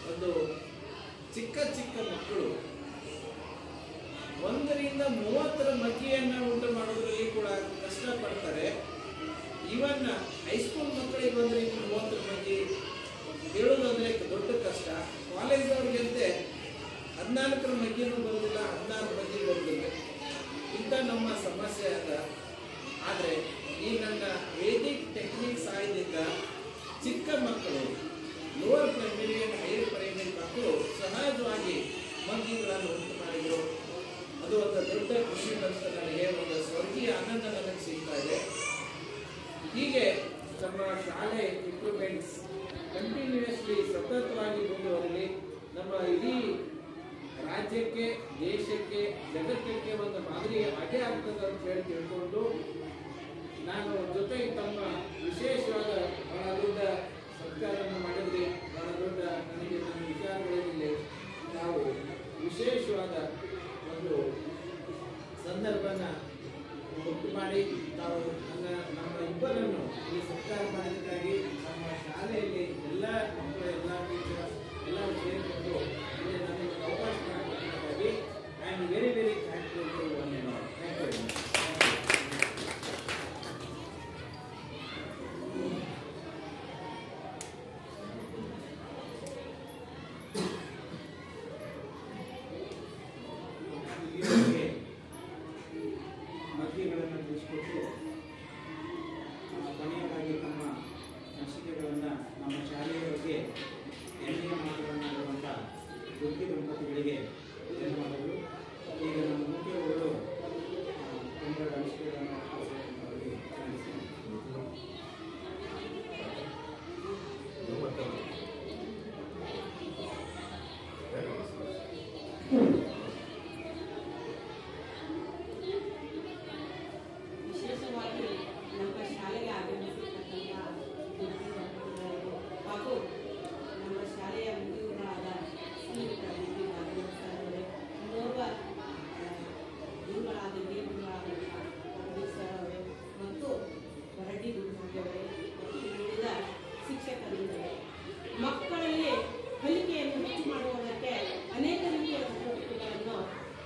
ಒಂದು ಚಿಕ್ಕ ಚಿಕ್ಕ ಮಕ್ಕಳು ಒಂದರಿಂದ ಮೂವತ್ತರ ಮಗ್ಗಿಯನ್ನು ಉಂಟು ಮಾಡೋದ್ರಲ್ಲಿ ಕೂಡ ಕಷ್ಟಪಡ್ತಾರೆ ಇವನ್ ಹೈಸ್ಕೂಲ್ ಮಕ್ಕಳಿಗೆ ಒಂದರಿಂದ ಮೂವತ್ತರ ಮಗ್ಗಿ ಹೇಳೋದು ಅಂದ್ರೆ ದೊಡ್ಡ ಕಷ್ಟ ಕಾಲೇಜ್ದವ್ರಿಗಂತೆ ಹದಿನಾಲ್ಕರ ಮಗ್ಗಿನೂ ಬರೋದಿಲ್ಲ ಹದಿನಾರು ಮಗ್ಗಿ ಬರೋದಿಲ್ಲ ಇಂಥ ನಮ್ಮ ಸಮಸ್ಯೆ ಅದ ಆದರೆ ಈ ನನ್ನ ವೇದಿಕ್ ಟೆಕ್ನಿಕ್ ಸಹಾಯದಿಂದ ಚಿಕ್ಕ ಮಕ್ಕಳು lower primary and higher primary ಮಕ್ಕಳು ಸಹಜವಾಗಿ ಮಗ್ಗಿಗಳನ್ನು ಉಂಟು ಮಾಡಿದರು ಅದು ಒಂದು ದೊಡ್ಡ ಖುಷಿ ಬಂತು ನನಗೆ ಒಂದು ಸ್ವರ್ಗೀಯ ಆನಂದ ನನಗೆ ಸಿಗ್ತಾ ಇದೆ ಹೀಗೆ ನಮ್ಮ ಶಾಲೆ ಇಂಪ್ರೂವ್ಮೆಂಟ್ಸ್ ಕಂಟಿನ್ಯೂಸ್ಲಿ ಸತತವಾಗಿ ಮುಂದುವರಲಿ ನಮ್ಮ ಇಡೀ ರಾಜ್ಯಕ್ಕೆ ದೇಶಕ್ಕೆ ಜಗತ್ತಕ್ಕೆ ಒಂದು ಮಾದರಿ ಹಾಗೆ ಆಗ್ತದೆ ಅಂತ ಹೇಳಿ ತಿಳ್ಕೊಂಡು ನಾನು ಜೊತೆಗೆ ತಮ್ಮ ವಿಶೇಷವಾದ ಬಹಳ ದೊಡ್ಡ ಸತ್ಕಾರವನ್ನು ಮಾಡಿದ್ರಿ ಬಹಳ ದೊಡ್ಡ ನನಗೆ ನನ್ನ ವಿಚಾರಗಳಲ್ಲಿ ನಾವು ವಿಶೇಷವಾದ ಒಂದು ಸಂದರ್ಭನ ಉಂಟು ಮಾಡಿ ತಾವು ನನ್ನ ನಮ್ಮ ಇಬ್ಬರನ್ನು ಈ ಸತ್ಕಾರ ಮಾಡಿದ್ದಕ್ಕಾಗಿ ನಮ್ಮ ಶಾಲೆಯಲ್ಲಿ ಎಲ್ಲ ಮಕ್ಕಳು ಎಲ್ಲ ಟೀಚರ್ಸ್ ಎಲ್ಲರೂ ಸೇರಿಕೊಂಡು ಇಲ್ಲಿ ನನಗೆ ಒಂದು ಅವಕಾಶ ಮಾಡಿಕೊಟ್ಟಿದ್ದಕ್ಕಾಗಿ I am very very thankful to one and all thank you ಇಲ್ಲಿಯವರೆಗೆ ಮದ್ಯಗಳನ್ನು ತಿಳಿಸಿಕೊಟ್ಟು ಆ, ಕೊನೆಯದಾಗಿ ತಮ್ಮ ಅನಿಸಿಕೆಗಳನ್ನು ನಮ್ಮ ಶಾಲೆಯ ಬಗ್ಗೆ ಹೆಮ್ಮೆಯ ಮಾತುಗಳನ್ನಾಡುವಂಥ ವೃತ್ತಿ ದಂಪತಿಗಳಿಗೆ ಧನ್ಯವಾದಗಳು ಈಗ ನಮ್ಮ ಮುಖ್ಯಗಳು ಒಂದೆರಡು ಅನಿಸಿಕೆಗಳನ್ನು ಅವರಿಗೆ ತಿಳಿಸ್ತೀನಿ. ವಿಶೇಷವಾಗಿ ನಮ್ಮ ಶಾಲೆಗೆ ಆಗಮಿಸಿರ್ತಕ್ಕಂಥ ವಿದ್ಯಾರ್ಥಿಗಳು ಹಾಗೂ ನಮ್ಮ ಶಾಲೆಯ ಮುಖ್ಯಗಳಾದ ಶ್ರೀಯುತ ಡಿ ಪಿ ರಾಘವೇಂದ್ರ ಸರ್ ಅವರೇ, ಇನ್ನೋರ್ವ ಆ, ಗುರುಗಳಾದ ಹಿರಿಯ ಗುರುಗಳಾದಂಥ ಜಗದೀಶ್ ಸರ್ ಅವರೇ ಮತ್ತು ಹೊರಡಿ ಗುರುಜಿ ಅವರೇ ಮತ್ತು ಉಳಿದ ಶಿಕ್ಷಕರಿದ್ದಾರೆ ಮಕ್ಕಳಲ್ಲಿ ಕಲಿಕೆಯನ್ನು ಹೆಚ್ಚು ಮಾಡುವುದಕ್ಕೆ ಅನೇಕ ರೀತಿಯ ಚಟುವಟಿಕೆಗಳನ್ನು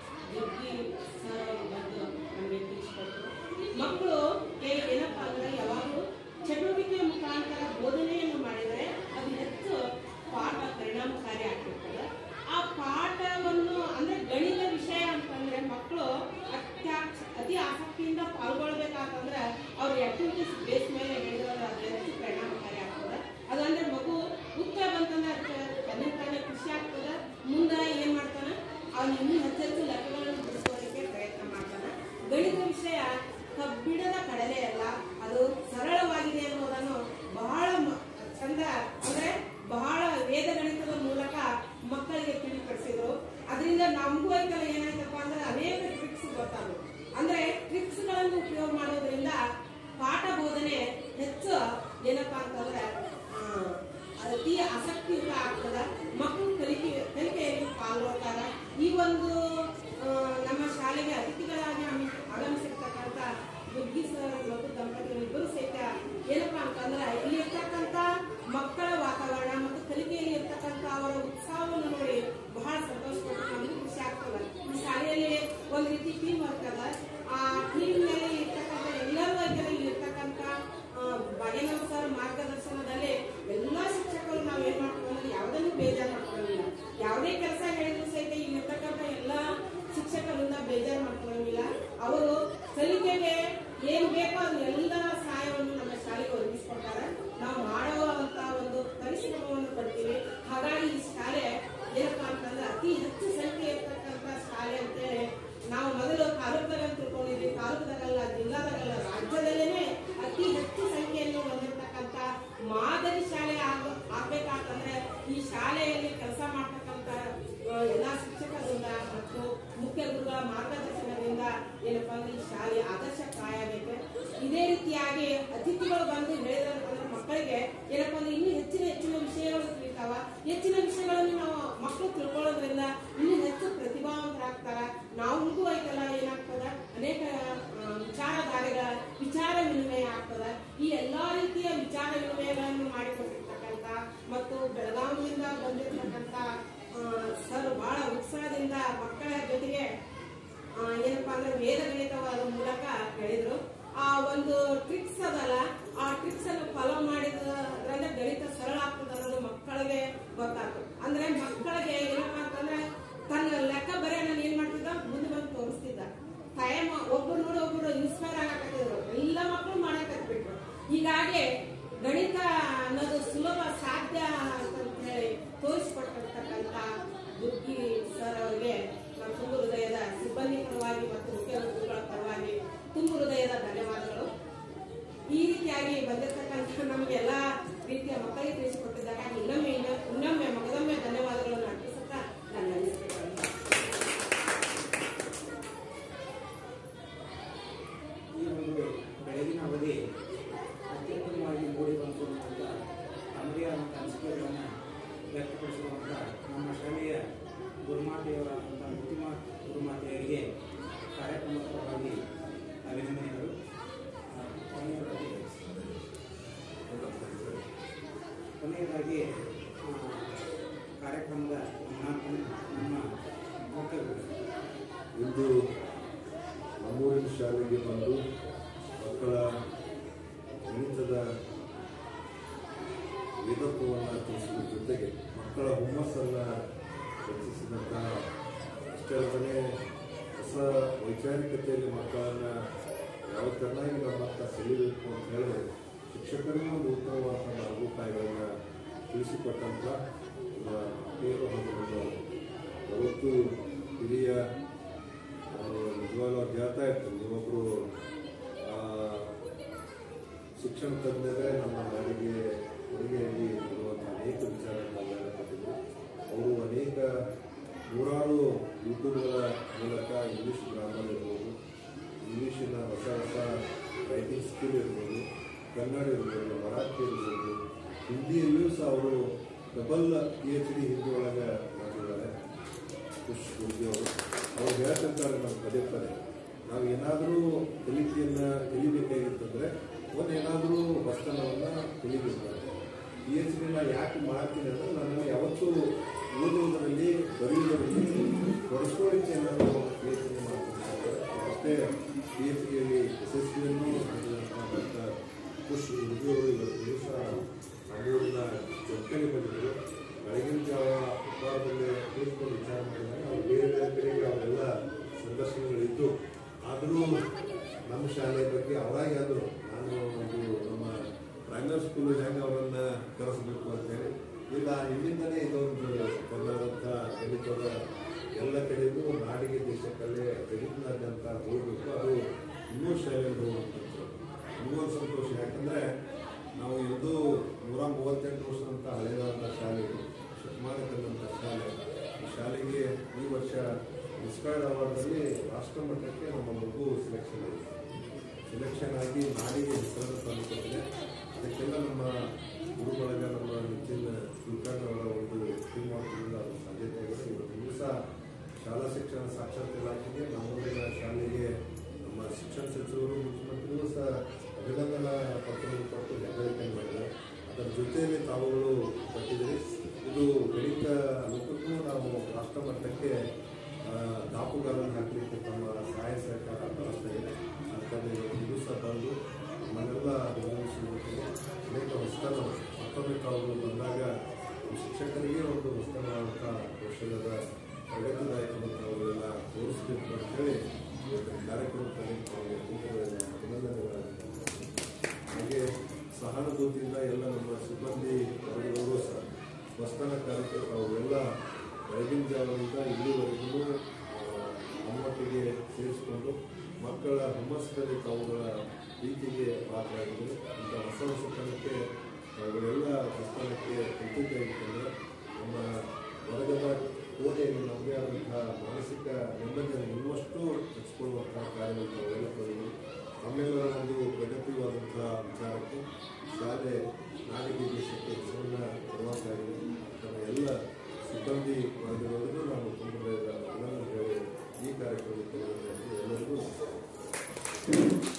ಜಗ್ಗಿ ಸರ್ ಅವರು ಬಂದು ನಮಗೆ ತಿಳಿಸಿಕೊಟ್ರು ಮಕ್ಕಳು ಏ- ಏನಪ್ಪಾ ಅಂದ್ರೆ ಯಾವಾಗಲೂ ಚಟುವಟಿಕೆ ಮುಖಾಂತರ ಬೋಧನೆಯನ್ನು ಮಾಡಿದರೆ ಅದು ಹೆಚ್ಚು ಪಾಠ ಪರಿಣಾಮಕಾರಿ ಆಗ್ತಿರ್ತದೆ ಆ ಪಾಠವನ್ನು ಅಂದ್ರೆ ಗಣಿತ ವಿಷಯ ಅಂತಂದ್ರೆ ಮಕ್ಕಳು ಅತ್ಯಾಕ್ಷ ಅತಿ ಆಸಕ್ತಿಯಿಂದ ಪಾಲ್ಗೊಳ್ಬೇಕಾತಂದ್ರೆ ಅವ್ರ ಆಕ್ಟಿವಿಟೀಸ್ ಬೇಸ್ ಮೇಲೆ ಹೇಳಿದ್ರೆ ಅದು ಹೆಚ್ಚು ಪರಿಣಾಮಕಾರಿ ಆಗ್ತದೆ ಅದಂದ್ರೆ ಮಗು ಉತ್ತರ ಬಂತಂದ್ರೆ ಅದಕ್ಕೆ ತನ್ನ ತಾನೇ ಖುಷಿ ಆಗ್ತದೆ ಮುಂದೆ ಏನ್ ಮಾಡ್ತಾನೆ ಅವ್ನು ಇನ್ನೂ ಹೆಚ್ಚೆಚ್ಚು ಲೆಕ್ಕಗಳನ್ನು ಬಿಡಿಸೋದಕ್ಕೆ ಪ್ರಯತ್ನ ಮಾಡ್ತಾನೆ ಗಣಿತ ವಿಷಯ ಕಬ್ಬಿಣದ ಕಡಲೆ ಅಲ್ಲ ಅದು ಸರಳವಾಗಿದೆ ಅನ್ನೋದನ್ನು ಬಹಳ ಮ- ಚಂದ ಅಂದ್ರೆ ಬಹಳ ವೇದ ಗಣಿತದ ಮೂಲಕ ಮಕ್ಕಳಿಗೆ ತಿಳಿಪಡಿಸಿದ್ರು ಅದರಿಂದ ನಮಗೂ ಐತಲ್ಲ ಏನಾಯ್ತಪ್ಪ ಅಂದ್ರೆ ಅನೇಕ ಟ್ರಿಕ್ಸ್ ಗೊತ್ತಾದ್ರು ಅಂದ್ರೆ ಟ್ರಿಕ್ಸ್ ಗಳನ್ನು ಉಪಯೋಗ ಮಾಡೋದ್ರಿಂದ ಪಾಠ ಬೋಧನೆ ಹೆಚ್ಚು ಏನಪ್ಪಾ ಅಂತಂದ್ರೆ ಆ, ಅತಿ ಆಸಕ್ತಿಯುತ ಆಗ್ತದ ಮಕ್ಕಳು ಕಲಿಕೆ ಕಲಿಕೆಯಲ್ಲಿ ಪಾಲ್ಗೊಳ್ತಾರ ಈ ಒಂದು ಆ, ನಮ್ಮ ಶಾಲೆಗೆ ಅತಿಥಿಗಳಾಗಿ ಆಗಮಿ- ಆಗಮಿಸಿರ್ತಕ್ಕಂಥ ದುರ್ಗಿ ಸರ್ ಮತ್ತು ದಂಪತಿಗಳು ಇಬ್ಬರು ಸಹಿತ ಏನಪ್ಪಾ ಅಂತಂದ್ರೆ ಇಲ್ಲಿ ಇರ್ತಕ್ಕಂಥ ಮಕ್ಕಳ ವಾತಾವರಣ ಮತ್ತು ಕಲಿಕೆಯಲ್ಲಿ ಇರ್ತಕ್ಕಂಥ ಅವರ ಉತ್ಸಾಹವನ್ನು ನೋಡಿ ಬಹಳ ಸಂತೋಷ ಪಟ್ಟು ನಮಗೂ ಖುಷಿ ಆಗ್ತದೆ ಈ ಶಾಲೆಯಲ್ಲಿ ಒಂದ್ ರೀತಿ ಟೀಮ್ ವರ್ಕ್ ಅದ ಆ ಟೀಮ್ ಮೇಲೆ ಇರ್ತಕ್ಕಂಥ ಎಲ್ಲರೂ ಇದರಲ್ಲಿ ಇರ್ತಕ್ಕಂಥ ಬಾಗೇನಾಥ್ ಸರ್ ಮಾರ್ಗದರ್ಶನದಲ್ಲಿ ಎಲ್ಲಾ ಶಿಕ್ಷಕರು ನಾವು ಏನ್ ಮಾಡ್ತೀವಿ ಅಂದ್ರೆ ಯಾವುದನ್ನು ಬೇಜಾರು ಮಾಡ್ಕೊಳ್ಳೋದಿಲ್ಲ ಯಾವುದೇ ಕೆಲಸ ಹೇಳಿದ್ರು ಸಹಿತ ಇಲ್ಲಿರ್ತಕ್ಕಂಥ ಎಲ್ಲಾ ಶಿಕ್ಷಕರಿಂದ ಬೇಜಾರು ಮಾಡ್ಕೊಳ್ಳೋದಿಲ್ಲ ಅವರು ಕಲಿಕೆಗೆ ಏನ್ ಬೇಕೋ ಅದೆಲ್ಲ ಸಹಾಯವನ್ನು ನಮ್ಮ ಶಾಲೆಗೆ ಒದಗಿಸ್ಕೊಡ್ತಾರೆ ನಾವು ಮಾಡುವಂತ ಒಂದು ಪರಿಶ್ರಮವನ್ನು ಪಡ್ತೀವಿ ಹಾಗಾಗಿ ಈ ಶಾಲೆ ಏನಪ್ಪಾ ಅಂತಂದ್ರೆ ಅತಿ ಹೆಚ್ಚು ಸಂಖ್ಯೆ ಇರ್ತಕ್ಕಂಥ ಶಾಲೆ ಅಂತೇಳಿ ನಾವು ಮೊದಲು ತಾಲೂಕದಾಗ ತಿಳ್ಕೊಂಡಿದ್ವಿ ತಾಲೂಕದಾಗಲ್ಲ ಜಿಲ್ಲಾದಾಗಲ್ಲ ರಾಜ್ಯದಲ್ಲೇನೆ ಅತಿ ಹೆಚ್ಚು ಸಂಖ್ಯೆಯನ್ನು ಹೊಂದಿರತಕ್ಕಂತ ಮಾದರಿ ಶಾಲೆ ಆಗ ಆಗ್ಬೇಕಾತಂದ್ರೆ ಈ ಶಾಲೆಯಲ್ಲಿ ಕೆಲಸ ಮಾಡ್ತಕ್ಕಂತ ಆ, ಎಲ್ಲಾ ಶಿಕ್ಷಕರಿಂದ ಮತ್ತು ಮುಖ್ಯ ಗುರುಗಳ ಮಾರ್ಗದರ್ಶನದಿಂದ ಏನಪ್ಪಾ ಅಂದ್ರೆ ಈ ಶಾಲೆ ಆದರ್ಶ ಕಾಯಬೇಕು ಇದೇ ರೀತಿಯಾಗಿ ಅತಿಥಿಗಳು ಬಂದು ಹೇಳಿದ್ರೆ ಮಕ್ಕಳಿಗೆ ಏನಪ್ಪಾ ಅಂದ್ರೆ ಇನ್ನೂ ಹೆಚ್ಚಿನ ಹೆಚ್ಚಿನ ವಿಷಯಗಳು ತಿಳಿತಾವ ಹೆಚ್ಚಿನ ವಿಷಯಗಳನ್ನು ನಾವು ಮಕ್ಕಳು ತಿಳ್ಕೊಳ್ಳೋದ್ರಿಂದ ಇನ್ನೂ ಹೆಚ್ಚು ಪ್ರತಿಭಾವಂತರಾಗ್ತಾರ ನಮಗೂ ಐತಲ್ಲ ಏನಾಗ್ತದ ಅನೇಕ ಆ, ವಿಚಾರಧಾರೆಗಳ ವಿಚಾರ ವಿನಿಮಯ ಆಗ್ತದ ಈ ಎಲ್ಲಾ ರೀತಿಯ ವಿಚಾರ ವಿನಿಮಯಗಳನ್ನು ಮಾಡಿಕೊಟ್ಟಿರ್ತಕ್ಕಂಥ ಮತ್ತು ಮತ್ತು ಬೆಳಗಾವಿಯಿಂದ ಬಂದಿರತಕ್ಕಂಥ ಸರ್ ಬಹಳ ಉತ್ಸಾಹದಿಂದ ಮಕ್ಕಳ ಜೊತೆಗೆ ಆ, ಏನಪ್ಪಾ ಅಂದ್ರೆ ವೇದ ಗಣಿತವಾದ ಮೂಲಕ ಹೇಳಿದ್ರು ಆ ಒಂದು ಟ್ರಿಕ್ಸ್ ಅದಲ್ಲ ಆ ಟ್ರಿಕ್ಸ್ ಅನ್ನು ಫಾಲೋ ಮಾಡಿದ್ರಂದ್ರೆ ಗಣಿತ ಸರಳ ಆಗ್ತದೆ ಅನ್ನೋದು ಮಕ್ಕಳಿಗೆ ಗೊತ್ತಾಗ್ತದೆ ಅಂದ್ರೆ ಮಕ್ಕಳಿಗೆ ಏನಪ್ಪಾ ಅಂತಂದ್ರೆ ತನ್ನ ಲೆಕ್ಕ ಬರೀ ನಾನು ಏನ್ ಮಾಡ್ತಿದ್ದ ಮುಂದೆ ಬಂದು ತೋರಿಸ್ತಿದ್ದ ಟೈಮ್ ಒಬ್ರು ನೋಡಿ ಒಬ್ರು ಇನ್ಸ್ಪೈರ್ ಆಗಕತ್ತಿದ್ರು ಎಲ್ಲ ಮಕ್ಕಳು ಮಾಡಕತ್ಬಿಟ್ರು ಹೀಗಾಗಿ ಗಣಿತ ಅನ್ನೋದು ಸುಲಭ ಸಾಧ್ಯ ಅಂತ ಹೇಳಿ ತೋರಿಸಿಕೊಟ್ಟಿರ್ತಕ್ಕಂಥ ದುರ್ಗಿ ಸರ್ ಅವರಿಗೆ ನಮ್ಮ ತುಂಬ ಹೃದಯದ ಸಿಬ್ಬಂದಿ ಪರವಾಗಿ ಮತ್ತು ಮುಖ್ಯಮಂತ್ರಿಗಳ ಪರವಾಗಿ ತುಂಬ ಹೃದಯದ ಧನ್ಯವಾದಗಳು ಈ ರೀತಿಯಾಗಿ ಬಂದಿರತಕ್ಕಂಥ ನಮಗೆಲ್ಲ ರೀತಿಯ ಮಕ್ಕಳಿಗೆ ತಿಳಿಸಿಕೊಟ್ಟಿದ್ದಕ್ಕಾಗಿ ಇನ್ನೊಮ್ಮೆ ಇನ್ನ- ಇನ್ನೊಮ್ಮೆ ಮಗದೊಮ್ಮೆ ಧನ್ಯವಾದಗಳನ್ನು ಅರ್ಪಿಸುತ್ತಾ ನನ್ನ ಅನಿಸಿಕೆಗಳನ್ನು ಈ ಒಂದು ಬೆಳಗಿನ ಅವಧಿ ಅತ್ಯುತ್ತಮವಾಗಿ ಮೂಡಿ ಬಂತು ಅಂತ ತಮ್ಮದೇ ಆದಂಥ ಅನಿಸಿಕೆಗಳನ್ನು ವ್ಯಕ್ತಪಡಿಸಿರುವಂಥ ನಮ್ಮ ಶಾಲೆಯ ಗುರುಮಾತೆಯವರಾದಂಥ ಮುತ್ತಿಮಾ ಗುರುಮಾತೆಯರಿಗೆ ಕಾರ್ಯಕ್ರಮದ ಪರವಾಗಿ ಅಭಿನಂದನೆಗಳು ಆ, ಕೊನೆಯದಾಗಿ ಕೊನೆಯದಾಗಿ ಆ, ಕಾರ್ಯಕ್ರಮದ ನಮ್ಮ ನಮ್ಮ ವಕ್ತವ್ಯ ಇಂದು ನಮ್ಮೂರಿನ ಶಾಲೆಗೆ ಬಂದು ಮಕ್ಕಳ ಗಣಿತದ ವೇದತ್ವವನ್ನು ತಿಳಿಸುವ ಜೊತೆಗೆ ಮಕ್ಕಳ ಹುಮ್ಮಸ್ಸನ್ನು ಹೆಚ್ಚಿಸಿದಂತಹ ಅಷ್ಟೇ ಅಲ್ಲದೆ ಹೊಸ ವೈಚಾರಿಕತೆಯಲ್ಲಿ ಮಕ್ಕಳನ್ನು ಯಾವ ಚೆನ್ನಾಗಿ ನಮ್ಮ ಮಕ್ಕಳ ಸೆಳಿಬೇಕು ಅಂತ ಹೇಳಿದ್ರೆ ಶಿಕ್ಷಕರಿಗೂ ಒಂದು ಉತ್ತಮವಾದ ಮಾರ್ಗೋಪಾಯಗಳನ್ನು ತಿಳಿಸಿಕೊಟ್ಟಂಥ ನಮ್ಮ ಮಕ್ಕಳು ಹಾಗೂ ನಮ್ಮ ಯಾವತ್ತೂ ಹಿರಿಯ ಅವರು ನಿಜವಾಗ್ಲೂ ಅವ್ರು ಹೇಳ್ತಾ ಇರ್ತಾರೆ ನೀವೊಬ್ಬರು ಶಿಕ್ಷಣ ತಜ್ಞರೇ ನಮ್ಮ ನಾಡಿಗೆ ಕೊಡುಗೆಯಾಗಿ ಇರುವಂಥ ಅನೇಕ ವಿಚಾರಗಳನ್ನ ಹೇಳಕೊಟ್ಟಿದ್ರು ಅವರು ಅನೇಕ ನೂರಾರು ಯೂಟ್ಯೂಬ್ಗಳ ಮೂಲಕ ಇಂಗ್ಲೀಷ್ ಗ್ರಾಮರ್ ಇರ್ಬೋದು ಇಂಗ್ಲೀಷಿನ ಹೊಸ ಹೊಸ ರೈಟಿಂಗ್ ಸ್ಕಿಲ್ ಇರ್ಬೋದು ಕನ್ನಡ ಇರ್ಬೋದು ಮರಾಠಿ ಇರ್ಬೋದು ಹಿಂದಿಯಲ್ಲಿಯೂ ಸಹ ಅವರು double P H D Hindi ಒಳಗೆ ಮಾಡಿದ್ದಾರೆ ಖುಷ್ ಗುರ್ಜಿ ಅವರು ಅವ್ರು ಹೇಳ್ತಿರ್ತಾರೆ ನಮ್ಮ ಪದೇ ಪದೇ ನಾವು ಏನಾದರೂ ಕಲಿಕೆಯನ್ನು ಕಲಿಬೇಕಾಗಿತ್ತಂದ್ರೆ ಒಂದು ಏನಾದರೂ ಹೊಸ್ತನವನ್ನು ಕಲಿಬೇಕಾದ್ರೆ ಪಿ ಎಚ್ ಡಿನ ಯಾಕೆ ಮಾಡ್ತೀನಿ ಅಂದ್ರೆ ನಾನು ಯಾವತ್ತೂ ಓದುವುದರಲ್ಲಿ ಬರೆಯುವುದರಲ್ಲಿ ತೊಡಸ್ಕೊಳ್ಳಿಕ್ಕೆ ನಾನು ಪಿ ಎಚ್ ಡಿ ಮಾಡ್ತೀನಿ ಅಷ್ಟೇ ಪಿ ಎಚ್ ಡಿಯಲ್ಲಿ ಯಶಸ್ವಿಯನ್ನು ಹೊಂದಿದಂಥ ಡಾಕ್ಟರ್ ಖುಷ್ ಗುರ್ಜಿ ಅವರು ಇವತ್ತು ದಿವಸ ನಮ್ಮೂರಿನ ಜೊತೆಗೆ ಬಂದಿದ್ದರು ಬೆಳಗಿನ ಜಾವ ಉಪಹಾರದಲ್ಲಿ ಕೂತ್ಕೊಂಡು ವಿಚಾರ ಮಾಡಿದಾಗ ಅವ್ರು ಬೇರೆ ಬೇರೆ ಕಡೆಗೆ ಅವರೆಲ್ಲ ಸಂದರ್ಶನಗಳಿದ್ದು ಆದರೂ ನಮ್ಮ ಶಾಲೆಯ ಬಗ್ಗೆ ಅವರಾಗಿ ಅಂದರು ನಾನು ಒಂದು ನಮ್ಮ ಪ್ರೈಮರಿ ಸ್ಕೂಲ್ ಹೆಂಗೆ ಅವರನ್ನು ಕರೆಸಬೇಕು ಅಂತೇಳಿ ಇಲ್ಲ ಇಲ್ಲಿಂದಲೇ ಇದೊಂದು ಕನ್ನಡದಂಥ ಗಣಿತದ ಎಲ್ಲ ಕಡೆಗೂ ನಾಡಿಗೆ ದೇಶಕ್ಕಲ್ಲೇ ಜಗತ್ತಿನಾದ್ಯಂತ ಹೋಗಬೇಕು ಅದು ಇನ್ನೂ ಶಾಲೆಯಲ್ಲಿ ಹೋಗುವಂಥದ್ದು ಇನ್ನೂ ಒಂದು ಸಂತೋಷ ಯಾಕಂದರೆ ನಾವು ಇದು ನೂರ ಮೂವತ್ತೆಂಟು ವರ್ಷ ಅಂತ ಹಳೆಯದಾದ ಶಾಲೆ ಇದು ಶತಮಾನಕ್ಕಂಥ ಶಾಲೆ ಈ ಶಾಲೆಗೆ ಈ ವರ್ಷ ಇನ್ಸ್ಪೈರ್ಡ್ ಅವಾರ್ಡಲ್ಲಿ ರಾಷ್ಟ್ರ ಮಟ್ಟಕ್ಕೆ ನಮ್ಮ ಮಗು ಸೆಲೆಕ್ಷನ್ ಆಗಿದೆ ಸೆಲೆಕ್ಷನ್ ಆಗಿ ನಾಡಿಗೆ ಹೆಸರನ್ನು ತಂದುಕೊಟ್ಟಿದೆ ಅದಕ್ಕೆಲ್ಲ ನಮ್ಮ ಗುರುಬಳಗ ನಮ್ಮ ನಿತಿನ್ ಕುಲಕರ್ಣಿ ಅವರ ಒಂದು ಟೀಮ್ ವರ್ಕ್ನಿಂದ ಅದು ಸಾಧ್ಯತೆ ಆಗಿದೆ ಇವತ್ತು ದಿವಸ ಶಾಲಾ ಶಿಕ್ಷಣ ಸಾಕ್ಷರತೆ ಇಲಾಖೆಗೆ ನಮ್ಮೂರಿನ ಶಾಲೆಗೆ ನಮ್ಮ ಶಿಕ್ಷಣ ಸಚಿವರು ಮುಖ್ಯಮಂತ್ರಿಗಳು ಸಹ ಅಭಿನಂದನಾ ಪತ್ರವನ್ನು ಕೊಟ್ಟು ಹೆಗ್ಗಳಿಕೆ ಮಾಡಿದ್ದಾರೆ ಅದರ ಜೊತೆಯಲ್ಲಿ ತಾವುಗಳು ಕೊಟ್ಟಿದ್ದೀರಿ ಇದು ಗಣಿತ ಲೋಕಕ್ಕೂ ನಾವು ರಾಷ್ಟ್ರ ಮಟ್ಟಕ್ಕೆ ಆ, ದಾಪುಗಾರನ್ನು ಹಾಕಲಿಕ್ಕೆ ತಮ್ಮ ಸಹಾಯ ಸಹಕಾರ ಬಳಸ್ತಾ ಇದೆ ಅದಕ್ಕಾಗಿ ಇವತ್ತು ದಿವಸ ಬಂದು ನಮ್ಮನ್ನೆಲ್ಲ ಬೆಂಬಲಿಸುವುದಕ್ಕೆ ಅನೇಕ ಹೊಸತನ ಮತ್ತೊಮ್ಮೆ ತಾವುಗಳು ಬಂದಾಗ ಶಿಕ್ಷಕರಿಗೆ ಒಂದು ಹೊಸತನವಾದಂಥ ಕೌಶಲ್ಯದ ಪ್ರಗತಿದಾಯಕವನ್ನು ತಾವುಗಳೆಲ್ಲ ತೋರಿಸಬೇಕು ಅಂತೇಳಿ ಇವತ್ತಿನ ಕಾರ್ಯಕ್ರಮದಲ್ಲಿ ತಾವು ಅಭಿನಂದನೆಗಳನ್ನು ಹಾಗೆ ಸಹಾನುಭೂತಿಯಿಂದ ಎಲ್ಲ ನಮ್ಮ ಸಿಬ್ಬಂದಿ ವರ್ಗದವರು ಸಹ ಹೊಸತನ ಕಾರ್ಯಕ್ಕೆ ತಾವೆಲ್ಲ ಬೆಳಗಿನ ಜಾವದಿಂದ ಇಲ್ಲಿವರೆಗೂ ನಮ್ಮೊಟ್ಟಿಗೆ ಸೇರಿಸಿಕೊಂಡು ಮಕ್ಕಳ ಹುಮ್ಮಸ್ಸಲ್ಲಿ ತಾವುಗಳ ಪ್ರೀತಿಗೆ ಪಾತ್ರರಾಗಿದ್ದರು ಇಂಥ ಹೊಸ ಹೊಸತನಕ್ಕೆ ತಾವುಗಳೆಲ್ಲ ಹೊಸತನಕ್ಕೆ ಕೃತಜ್ಞರಾಗಿದ್ದರೆ ನಮ್ಮ ವರ್ಗದ ಕೋಟೆಯಲ್ಲಿ ನಮ್ಮದೇ ಆದಂತಹ ಮಾನಸಿಕ ನೆಮ್ಮದಿಯನ್ನು ಇನ್ನಷ್ಟು ಹೆಚ್ಚಿಕೊಳ್ಳುವಂತಹ ಕಾರ್ಯವನ್ನು ತಾವೆಲ್ಲ ತೊಡಗಿ ನಮ್ಮೆಲ್ಲರ ಒಂದು ಪ್ರಗತಿವಾದಂತಹ ವಿಚಾರಕ್ಕೆ ಶಾಲೆ ನಾಡಿಗೆ ದೇಶಕ್ಕೆ ಹೆಸರನ್ನ ಕೊಡುವಂತಾಗಿದೆ ನಮ್ಮ ಎಲ್ಲ ಸಿಬ್ಬಂದಿ ವರ್ಗದವರಿಗೂ ನಾವು ತುಂಬ ಅಭಿನಂದನೆ ಹೇಳಿ ಈ ಕಾರ್ಯಕ್ರಮಕ್ಕೆ ಎಲ್ಲರಿಗೂ